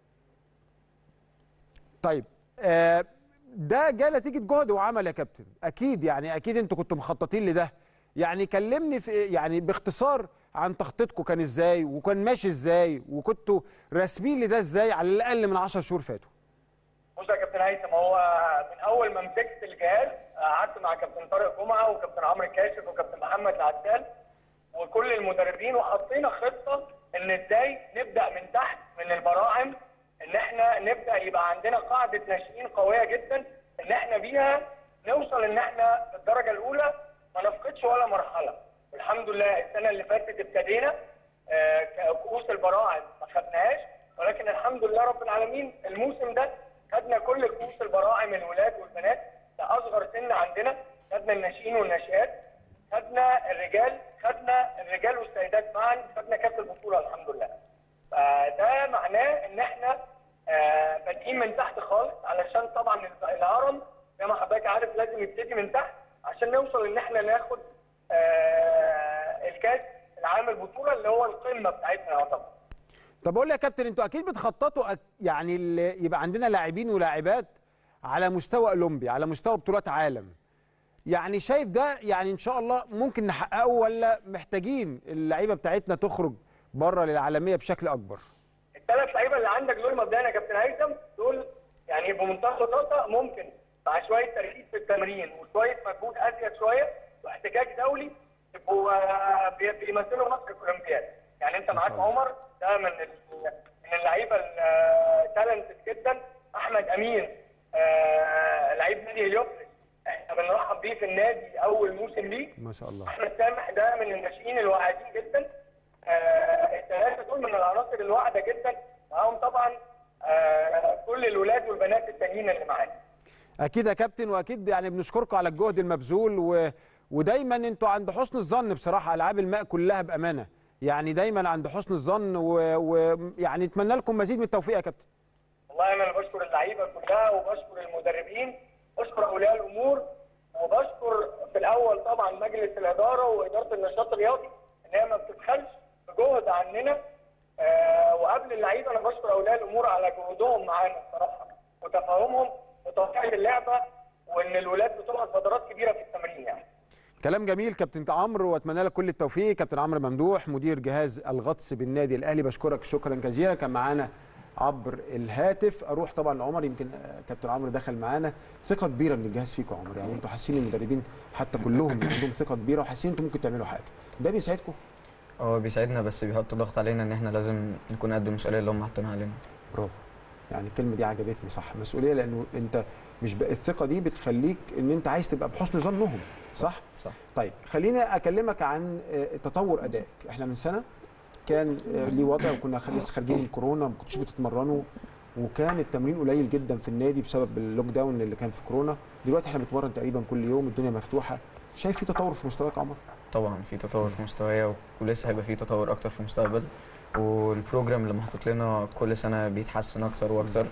Speaker 1: طيب آه ده جاء نتيجه جهد وعمل يا كابتن اكيد يعني اكيد انتوا كنتوا مخططين لده يعني كلمني في يعني باختصار عن تخطيطكم كان ازاي وكان ماشي ازاي وكنتوا راسمين لده ازاي على الاقل من 10 شهور فاتوا
Speaker 12: بص يا كابتن هيثم هو من اول ما مسكت الجهاز قعدت مع كابتن طارق جمعه وكابتن عمرو الكاشف وكابتن محمد العسال وكل المدربين وحطينا خطه ان ازاي نبدا من تحت من البراعم ان احنا نبدا يبقى عندنا قاعده ناشئين قويه جدا ان احنا بيها نوصل ان احنا في الدرجه الاولى ما نفقدش ولا مرحله والحمد لله السنه اللي فاتت ابتدينا آه، كؤوس البراعم ما خدناهاش ولكن الحمد لله رب العالمين الموسم ده خدنا كل كؤوس البراعم الولاد والبنات ده اصغر سن عندنا خدنا الناشئين والناشئات خدنا الرجال خدنا الرجال والسيدات معا خدنا كاس البطوله الحمد لله فده معناه ان احنا آه، بادئين من تحت خالص علشان طبعا الهرم زي ما حضرتك عارف لازم يبتدي من تحت عشان نوصل ان احنا ناخد آه، الكاس العام البطوله اللي هو القمه بتاعتنا يعتبر
Speaker 1: طب اقول لي يا كابتن انتوا اكيد بتخططوا أك- يعني ال- يبقى عندنا لاعبين ولاعبات على مستوى اولمبي على مستوى بطولات عالم يعني شايف ده يعني ان شاء الله ممكن نحققه ولا محتاجين اللعيبه بتاعتنا تخرج بره للعالميه بشكل اكبر
Speaker 12: الثلاث لعيبه اللي عندك دول مبدئيا يا كابتن هيثم دول يعني بمنتهى البساطه ممكن مع شويه تركيز في التمرين وشويه مجهود ازيد شويه واحتكاك دولي يبقوا آه، بي- بيمثلوا مصر في الاولمبياد يعني انت معاك عمر ده من ال- من اللعيبه التالنتد جدا احمد امين آه، لعيب نادي هليوبلس احنا بنرحب بيه في النادي اول موسم ليه
Speaker 1: ما شاء الله
Speaker 12: احمد سامح ده من الناشئين الواعدين جدا آه، الثلاثه دول من العناصر الواعده جدا معاهم طبعا آه، كل الولاد والبنات التانيين اللي معانا
Speaker 1: اكيد يا كابتن واكيد يعني بنشكركم على الجهد المبذول و... ودايما انتوا عند حسن الظن بصراحه العاب الماء كلها بامانه يعني دايما عند حسن الظن ويعني و... يعني اتمنى لكم مزيد من التوفيق يا كابتن
Speaker 12: والله انا اللي بشكر اللعيبه كلها وبشكر المدربين بشكر اولياء الامور وبشكر في الاول طبعا مجلس الاداره واداره النشاط الرياضي ان هي ما بتبخلش بجهد عننا آه وقبل اللعيبه انا بشكر اولياء الامور على جهودهم معانا بصراحه وتفاهمهم وتوقيع اللعبه وان الولاد بتقعد فترات كبيره في التمرين يعني
Speaker 1: كلام جميل كابتن عمرو واتمنى لك كل التوفيق كابتن عمرو ممدوح مدير جهاز الغطس بالنادي الاهلي بشكرك شكرا جزيلا كان معانا عبر الهاتف اروح طبعا لعمر يمكن آه، كابتن عمرو دخل معانا ثقه كبيره من الجهاز فيكم يا عمر يعني انتوا حاسين المدربين حتى كلهم عندهم ثقه كبيره وحاسين انتوا ممكن تعملوا حاجه ده بيساعدكم
Speaker 11: هو بيساعدنا بس بيحط ضغط علينا ان احنا لازم نكون قد المسؤوليه اللي هم حاطينها علينا
Speaker 1: برافو يعني الكلمه دي عجبتني صح مسؤوليه لانه انت مش بقى الثقه دي بتخليك ان انت عايز تبقى بحسن ظنهم صح
Speaker 11: صح
Speaker 1: طيب خليني اكلمك عن آه، تطور ادائك احنا من سنه كان آه، ليه وضع وكنا خ- لسه خارجين من كورونا ما كنتوش بتتمرنوا وكان التمرين قليل جدا في النادي بسبب اللوك داون اللي كان في كورونا دلوقتي احنا بنتمرن تقريبا كل يوم الدنيا مفتوحه شايف في تطور في مستواك يا عمر
Speaker 11: طبعا في تطور في مستوايا ولسه هيبقى في تطور اكتر في المستقبل والبروجرام اللي محطوط لنا كل سنه بيتحسن اكتر واكتر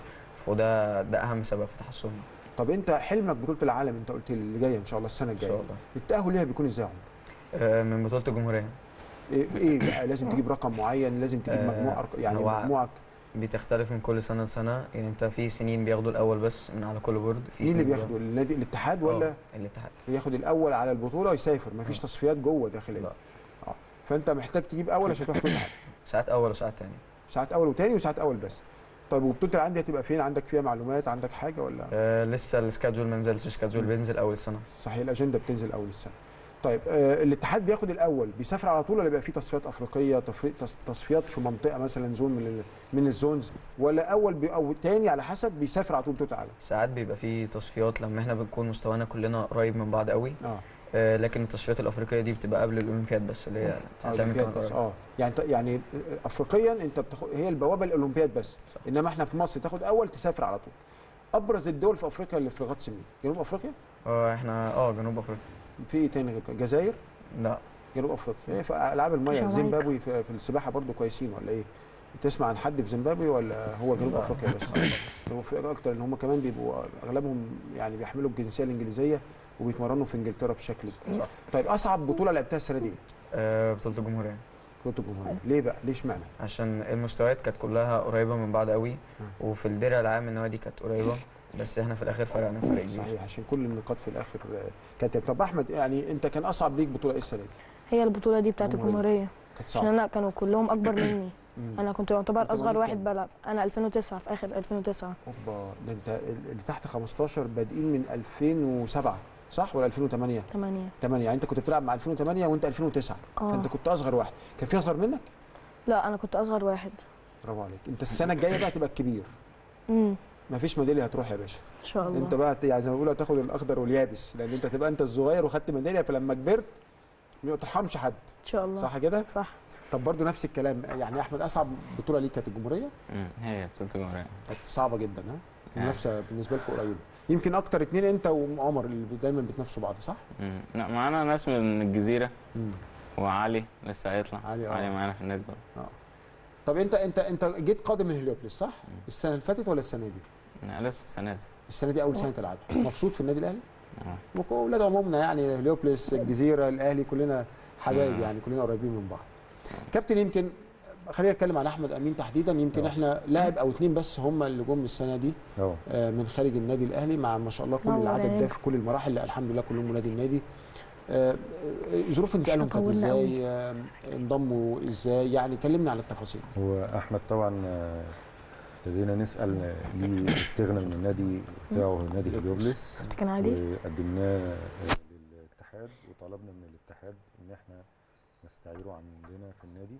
Speaker 11: وده ده اهم سبب في تحسننا
Speaker 1: طب انت حلمك بطوله العالم انت قلت لي اللي جايه ان شاء الله السنه الجايه
Speaker 11: شاء الله.
Speaker 1: التاهل ليها بيكون ازاي يا عمر
Speaker 11: آه، من بطوله الجمهوريه
Speaker 1: ايه إيه بقى لازم تجيب رقم معين لازم تجيب
Speaker 11: آه،
Speaker 1: مجموع أرق- يعني
Speaker 11: هو
Speaker 1: مجموعك
Speaker 11: بتختلف من كل سنه لسنه يعني انت في سنين بياخدوا الاول بس من على كل بورد في
Speaker 1: مين اللي
Speaker 11: سنين
Speaker 1: بياخده النادي الاتحاد ولا
Speaker 11: آه، الاتحاد
Speaker 1: ياخد الاول على البطوله ويسافر مفيش تصفيات جوه داخليه اه فانت محتاج تجيب اول عشان تاخد كل حاجه
Speaker 11: ساعات اول وساعات تاني
Speaker 1: ساعات اول وتاني وساعات اول بس طيب وبطوله العالم دي هتبقى فين عندك فيها معلومات عندك حاجه ولا
Speaker 11: آه لسه السكادجول ما نزلش السكادجول بينزل اول السنه
Speaker 1: صحيح الاجنده بتنزل اول السنه طيب آه الاتحاد بياخد الاول بيسافر على طول ولا بيبقى فيه تصفيات افريقيه تفري- تص- تصفيات في منطقه مثلا زون من ال- من الزونز ولا اول بي او تاني على حسب بيسافر على طول بطوله العالم
Speaker 11: ساعات بيبقى في تصفيات لما احنا بنكون مستوانا كلنا قريب من بعض قوي
Speaker 1: اه
Speaker 11: آه لكن التصفيات الافريقيه دي بتبقى قبل الاولمبياد بس اللي هي
Speaker 1: آه،
Speaker 11: هتعمل
Speaker 1: الأولمبياد
Speaker 11: كمان
Speaker 1: بس
Speaker 11: قريب.
Speaker 1: اه يعني ت- يعني افريقيا انت بتاخد هي البوابه الاولمبياد بس
Speaker 11: صح.
Speaker 1: انما احنا في مصر تاخد اول تسافر على طول ابرز الدول في افريقيا اللي في الغطس مين جنوب افريقيا
Speaker 11: اه احنا اه جنوب افريقيا
Speaker 1: في ايه تاني غير كده؟ الجزائر
Speaker 11: لا
Speaker 1: جنوب افريقيا إيه في العاب الميه
Speaker 8: جامايكا.
Speaker 1: زيمبابوي في, في السباحه برضو كويسين ولا ايه تسمع عن حد في زيمبابوي ولا هو جنوب
Speaker 11: لا.
Speaker 1: افريقيا بس جنوب افريقيا اكتر ان هم كمان بيبقوا اغلبهم يعني بيحملوا الجنسيه الانجليزيه وبيتمرنوا في انجلترا بشكل كبير
Speaker 11: صح.
Speaker 1: طيب اصعب بطوله لعبتها السنه دي ايه؟
Speaker 11: آه بطوله الجمهوريه
Speaker 1: بطوله الجمهوريه ليه بقى ليه اشمعنى
Speaker 11: عشان المستويات كانت كلها قريبه من بعض قوي وفي الدرع العام النوادي كانت قريبه بس احنا في الاخر فرقنا فرق كبير
Speaker 1: صحيح عشان كل النقاط في الاخر آه، كانت طب احمد يعني انت كان اصعب ليك بطوله ايه السنه دي؟
Speaker 8: هي البطولة دي بتاعت
Speaker 1: جمهورية.
Speaker 8: الجمهورية
Speaker 1: كانت
Speaker 8: عشان
Speaker 1: صعبه
Speaker 8: انا كانوا كلهم اكبر مني
Speaker 1: مم.
Speaker 8: انا كنت يعتبر
Speaker 1: أنت
Speaker 8: اصغر
Speaker 1: مواليد
Speaker 8: واحد
Speaker 1: كام؟
Speaker 8: بلعب انا 2009 في اخر 2009
Speaker 1: اوبا ده انت اللي تحت 15 بادئين من 2007 صح ولا 2008
Speaker 8: 8
Speaker 1: 8 يعني انت كنت بتلعب مع 2008 وانت 2009
Speaker 8: اه
Speaker 1: فانت كنت اصغر واحد كان في اصغر منك
Speaker 8: لا انا كنت اصغر واحد
Speaker 1: برافو عليك انت السنه الجايه بقى تبقى الكبير
Speaker 8: امم
Speaker 1: مفيش ميداليه هتروح يا باشا
Speaker 8: ان شاء الله
Speaker 1: انت بقى يعني زي ما بيقولوا هتاخد الاخضر واليابس لان انت تبقى انت الصغير وخدت ميداليه فلما كبرت ما ترحمش حد
Speaker 8: ان شاء الله
Speaker 1: صح كده
Speaker 8: صح
Speaker 1: طب برضو نفس الكلام يعني احمد اصعب بطوله ليك كانت الجمهوريه
Speaker 10: مم، هي بطوله الجمهوريه
Speaker 1: كانت صعبه جدا ها
Speaker 10: آه.
Speaker 1: المنافسه بالنسبه لكم قريبه يمكن اكتر اتنين انت وعمر اللي دايما بتنافسوا بعض صح
Speaker 10: مم. لا معانا ناس من الجزيره
Speaker 1: مم.
Speaker 10: وعلي لسه هيطلع
Speaker 1: علي، آه.
Speaker 10: علي معانا في الناس برضه
Speaker 1: طب انت انت انت جيت قادم من هليوبلس صح السنه اللي فاتت ولا السنه دي
Speaker 10: لا، لسه السنه دي
Speaker 1: السنه دي اول سنه تلعبها مبسوط في النادي الاهلي
Speaker 10: اه
Speaker 1: واولاد عمومنا يعني هليوبلس الجزيره الاهلي كلنا حبايب
Speaker 10: مم.
Speaker 1: يعني كلنا قريبين من بعض كابتن يمكن خلينا نتكلم عن احمد امين تحديدا يمكن احنا لاعب او اتنين بس هم اللي جم السنه دي
Speaker 9: اه
Speaker 1: آه، من خارج النادي الاهلي مع ما شاء الله كل
Speaker 8: نور
Speaker 1: العدد
Speaker 8: عليك.
Speaker 1: ده في كل المراحل لا، الحمد لله كلهم ولاد النادي آه، آه، ظروف انتقالهم كانت
Speaker 8: طولنا
Speaker 1: ازاي آه، انضموا ازاي يعني كلمنا عن التفاصيل
Speaker 9: هو احمد طبعا آه، ابتدينا نسال آه، ليه استغنى من النادي بتاعه نادي هليوبلس
Speaker 8: شفت كان عادي
Speaker 9: وقدمناه آه، للاتحاد وطلبنا من الاتحاد ان احنا نستعيره عندنا في النادي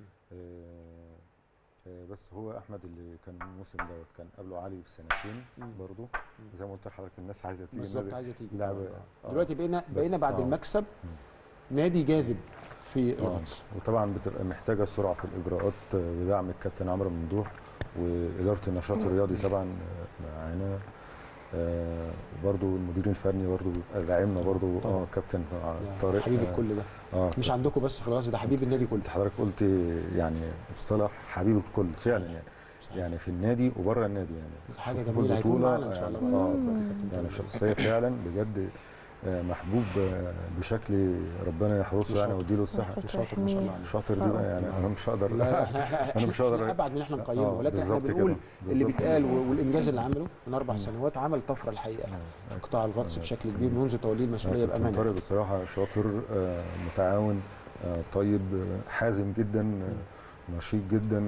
Speaker 9: آه، آه، بس هو احمد اللي كان الموسم دوت كان قبله علي بسنتين
Speaker 1: مم.
Speaker 9: برضه زي ما قلت لحضرتك الناس عايزه تيجي
Speaker 1: بالظبط
Speaker 9: النادي
Speaker 1: عايزه تيجي
Speaker 9: لعب
Speaker 1: آه. دلوقتي بقينا
Speaker 9: بس-
Speaker 1: بقينا بعد
Speaker 9: آه.
Speaker 1: المكسب نادي جاذب في
Speaker 9: آه.
Speaker 1: الغطس
Speaker 9: وطبعا بتبقى محتاجه سرعه في الاجراءات آه، بدعم الكابتن عمرو ممدوح واداره النشاط الرياضي طبعا آه، معانا آه، برضو المدير الفني برضو بيبقى داعمنا برضو
Speaker 1: طبعا.
Speaker 9: اه كابتن آه،
Speaker 1: يعني
Speaker 9: طارق
Speaker 1: حبيب
Speaker 9: آه،
Speaker 1: الكل ده
Speaker 9: اه
Speaker 1: مش عندكم بس في الغطس ده حبيب النادي كله
Speaker 9: انت حضرتك قلت يعني مصطلح حبيب الكل فعلا يعني
Speaker 1: صحيح.
Speaker 9: يعني في النادي وبره النادي يعني
Speaker 1: حاجه
Speaker 9: شوف
Speaker 1: جميله هيكون
Speaker 9: البطولة،
Speaker 1: معانا ان شاء الله
Speaker 9: يعني اه
Speaker 1: بعد كده.
Speaker 9: يعني شخصيه فعلا بجد آه، محبوب آه، بشكل ربنا يحرسه يعني ويديله الصحه
Speaker 1: شاطر ما شاء الله عليه.
Speaker 9: شاطر دي بقى يعني انا مش هقدر
Speaker 1: لا احنا احنا
Speaker 9: انا مش هقدر
Speaker 1: احنا ابعد من احنا نقيمه
Speaker 9: آه،
Speaker 1: ولكن احنا
Speaker 9: بالظبط
Speaker 1: بنقول
Speaker 9: كده.
Speaker 1: اللي
Speaker 9: بالظبط
Speaker 1: بيتقال
Speaker 9: كده.
Speaker 1: والانجاز اللي عمله من اربع سنوات عمل طفره الحقيقه في قطاع الغطس بشكل كبير منذ توليه المسؤوليه
Speaker 9: كابتن
Speaker 1: بامانه
Speaker 9: طارق بصراحه شاطر آه، متعاون آه، طيب آه، حازم جدا آه، نشيط جدا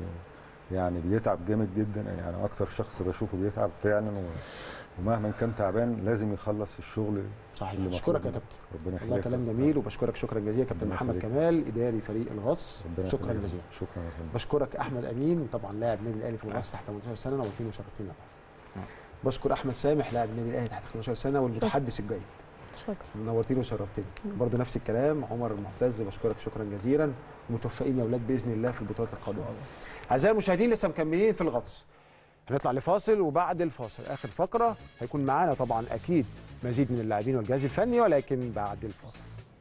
Speaker 9: ويعني بيتعب جامد جدا يعني اكتر شخص بشوفه بيتعب فعلا و- ومهما كان تعبان لازم يخلص الشغل
Speaker 1: صحيح
Speaker 9: اللي
Speaker 1: بشكرك
Speaker 9: مطلوب
Speaker 1: يا
Speaker 9: منه.
Speaker 1: كابتن
Speaker 9: ربنا
Speaker 1: والله
Speaker 9: يخليك
Speaker 1: كلام جميل وبشكرك شكرا جزيلا كابتن
Speaker 9: ربنا
Speaker 1: محمد
Speaker 9: يخليك.
Speaker 1: كمال اداري فريق الغطس
Speaker 9: ربنا
Speaker 1: شكرا
Speaker 9: يخليك.
Speaker 1: جزيلا
Speaker 9: شكرا يا فندم.
Speaker 1: بشكرك احمد امين طبعا لاعب النادي الاهلي في الغطس تحت 18 سنه نورتينا وشرفتينا بشكر احمد سامح لاعب النادي الاهلي تحت 15 سنه والمتحدث الجيد
Speaker 8: شكرا
Speaker 1: نورتيني وشرفتني برضه نفس الكلام عمر المعتز بشكرك شكرا جزيلا متوفقين يا اولاد باذن الله في البطولات القادمه اعزائي المشاهدين لسه مكملين في الغطس هنطلع لفاصل وبعد الفاصل اخر فقره هيكون معانا طبعا اكيد مزيد من اللاعبين والجهاز الفني ولكن بعد الفاصل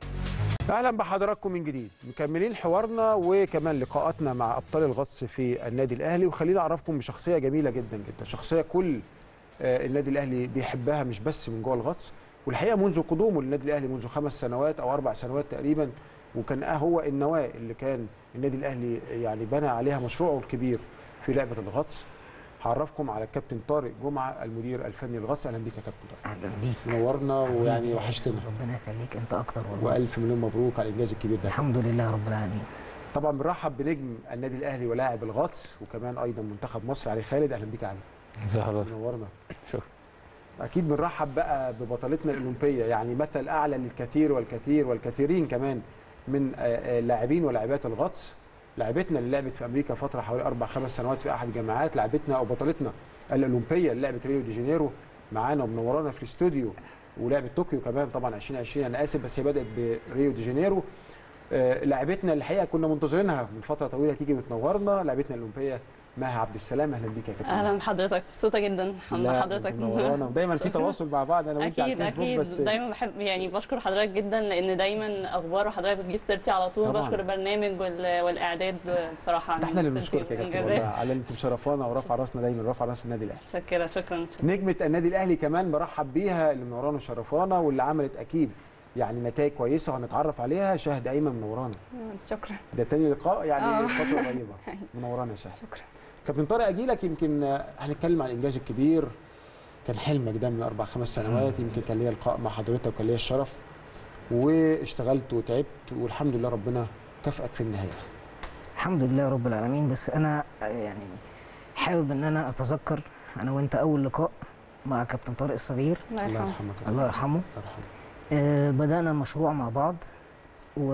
Speaker 1: اهلا بحضراتكم من جديد مكملين حوارنا وكمان لقاءاتنا مع ابطال الغطس في النادي الاهلي وخليني اعرفكم بشخصيه جميله جدا جدا شخصيه كل آه، النادي الاهلي بيحبها مش بس من جوه الغطس والحقيقه منذ قدومه للنادي الاهلي منذ خمس سنوات او اربع سنوات تقريبا وكان آه هو النواه اللي كان النادي الاهلي يعني بنى عليها مشروعه الكبير في لعبه الغطس هعرفكم على الكابتن طارق جمعه المدير الفني للغطس اهلا بيك يا كابتن طارق
Speaker 13: اهلا بيك
Speaker 1: نورنا ويعني وحشتنا
Speaker 13: ربنا يخليك انت اكتر والله
Speaker 1: والف مليون مبروك على الانجاز الكبير ده
Speaker 13: الحمد لله رب العالمين
Speaker 1: طبعا بنرحب بنجم النادي الاهلي ولاعب الغطس وكمان ايضا منتخب مصر علي خالد اهلا بيك يا علي
Speaker 14: ازي حضرتك
Speaker 1: نورنا
Speaker 14: شكرا
Speaker 1: اكيد بنرحب بقى ببطلتنا الاولمبيه يعني مثل اعلى للكثير والكثير والكثيرين كمان من آه، آه، لاعبين ولاعبات الغطس لاعبتنا اللي لعبت في امريكا فتره حوالي اربع خمس سنوات في احد الجامعات لاعبتنا او بطلتنا الاولمبيه اللي لعبت ريو دي جانيرو معانا ومنورانا في الاستوديو ولعبت طوكيو كمان طبعا 2020 انا اسف بس هي بدات بريو دي جانيرو آه، لاعبتنا الحقيقه كنا منتظرينها من فتره طويله تيجي بتنورنا لاعبتنا الاولمبيه مها عبد السلام اهلا بيك يا كابتن
Speaker 15: اهلا بحضرتك مبسوطه جدا الحمد
Speaker 1: لا،
Speaker 15: حضرتك
Speaker 1: أنت منورانا ودايما في تواصل مع بعض انا وانت على
Speaker 15: اكيد
Speaker 1: الفيسبوك
Speaker 15: اكيد
Speaker 1: بس
Speaker 15: دايما بحب يعني بشكر حضرتك جدا لان دايما اخبار وحضرتك بتجيب سيرتي على طول
Speaker 1: طبعاً.
Speaker 15: بشكر البرنامج وال- والاعداد بصراحه
Speaker 1: ده احنا اللي
Speaker 15: سيرتي
Speaker 1: بنشكرك يا كابتن
Speaker 15: وإنجازات.
Speaker 1: والله على انت مشرفانا ورافعه راسنا دايما رافعه راس النادي الاهلي
Speaker 15: شكرا شكرا
Speaker 1: نجمه النادي الاهلي كمان برحب بيها اللي منورانا وشرفانا واللي عملت اكيد يعني نتائج كويسه وهنتعرف عليها شاهد ايمن منورانا
Speaker 15: شكرا
Speaker 1: ده تاني لقاء يعني
Speaker 15: آه.
Speaker 1: فتره قريبه منورانا يا شاهد شكرا كابتن طارق اجي لك يمكن آه، هنتكلم عن الانجاز الكبير كان حلمك ده من اربع خمس سنوات يمكن كان ليا لقاء مع حضرتك وكان ليا الشرف واشتغلت وتعبت والحمد لله ربنا كافئك في النهايه
Speaker 13: الحمد لله رب العالمين بس انا آه، يعني حابب ان انا اتذكر انا وانت اول لقاء مع كابتن طارق الصغير
Speaker 15: الله
Speaker 1: الله يرحمك يا
Speaker 13: الله يرحمه
Speaker 1: الله يرحمه
Speaker 13: آه، بدأنا المشروع مع بعض و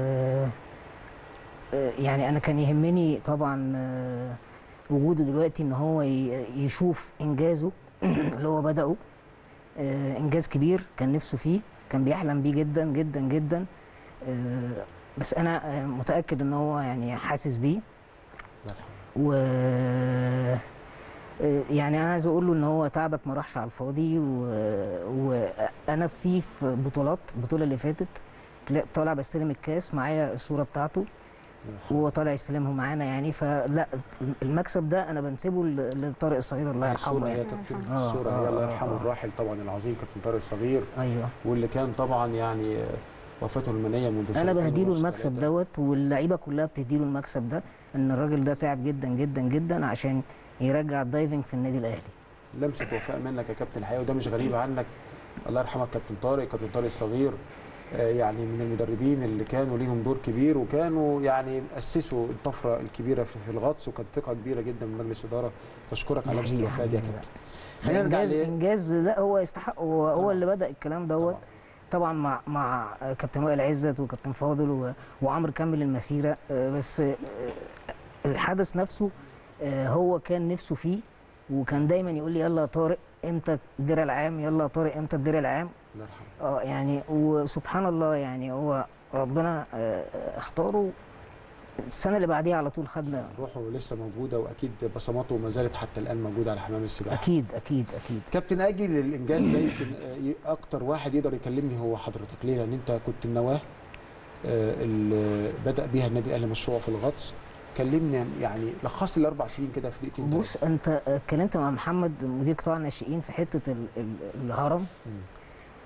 Speaker 13: آه، يعني أنا كان يهمني طبعا آه، وجوده دلوقتي إن هو ي- يشوف إنجازه اللي هو بدأه آه، إنجاز كبير كان نفسه فيه كان بيحلم بيه جدا جدا جدا آه، بس أنا آه، متأكد إن هو يعني حاسس بيه و آه، يعني انا عايز اقول له ان هو تعبك ما راحش على الفاضي و- وانا في في بطولات البطوله اللي فاتت تلا- طالع بستلم الكاس معايا الصوره بتاعته وهو طالع يستلمه معانا يعني فلا المكسب ده انا بنسبه ل- لطارق الصغير الله يرحمه
Speaker 1: الصورة هي
Speaker 13: يعني.
Speaker 1: كابتن
Speaker 13: آه،
Speaker 1: الصورة
Speaker 13: آه،
Speaker 1: هي الله
Speaker 13: آه،
Speaker 1: يرحمه
Speaker 13: آه.
Speaker 1: الراحل طبعا العظيم كابتن طارق الصغير
Speaker 13: ايوه
Speaker 1: واللي كان طبعا يعني آه، وفاته المنيه منذ
Speaker 13: انا
Speaker 1: سنتين
Speaker 13: بهديله
Speaker 1: ونص
Speaker 13: المكسب
Speaker 1: ثلاثة.
Speaker 13: دوت واللعيبه كلها بتهديله المكسب ده ان الراجل ده تعب جدا جدا جدا عشان يرجع الدايفنج في النادي الاهلي
Speaker 1: لمسه وفاء منك يا كابتن الحقيقه وده مش غريب عنك الله يرحمك كابتن طارق كابتن طارق الصغير آه، يعني من المدربين اللي كانوا ليهم دور كبير وكانوا يعني اسسوا الطفره الكبيره في في الغطس وكانت ثقه كبيره جدا من مجلس الاداره بشكرك على لمسه الوفاء دي يا كابتن خلينا نرجع
Speaker 13: انجاز
Speaker 1: ل-
Speaker 13: انجاز لا هو يستحق هو, هو اللي بدا الكلام دوت طبعا مع مع كابتن وائل عزت وكابتن فاضل و- وعمرو كمل المسيره آه، بس آه، الحدث نفسه آه، هو كان نفسه فيه وكان دايما يقول لي يلا يا طارق امتى الدرع العام يلا يا طارق امتى الدرع العام
Speaker 1: الله يرحمه
Speaker 13: اه يعني وسبحان الله يعني هو ربنا آه، اختاره السنه اللي بعديها على طول خدنا
Speaker 1: روحه لسه موجوده واكيد بصماته ما زالت حتى الان موجوده على حمام السباحه
Speaker 13: اكيد اكيد اكيد
Speaker 1: كابتن اجي للانجاز ده يمكن آه، ي- اكتر واحد يقدر يكلمني هو حضرتك ليه لان انت كنت النواه آه، اللي بدا بيها النادي الاهلي مشروع في الغطس كلمني يعني لخص لي الاربع سنين كده في دقيقتين ثلاثة.
Speaker 13: بص انت اتكلمت مع محمد مدير قطاع الناشئين في حته ال- ال- الهرم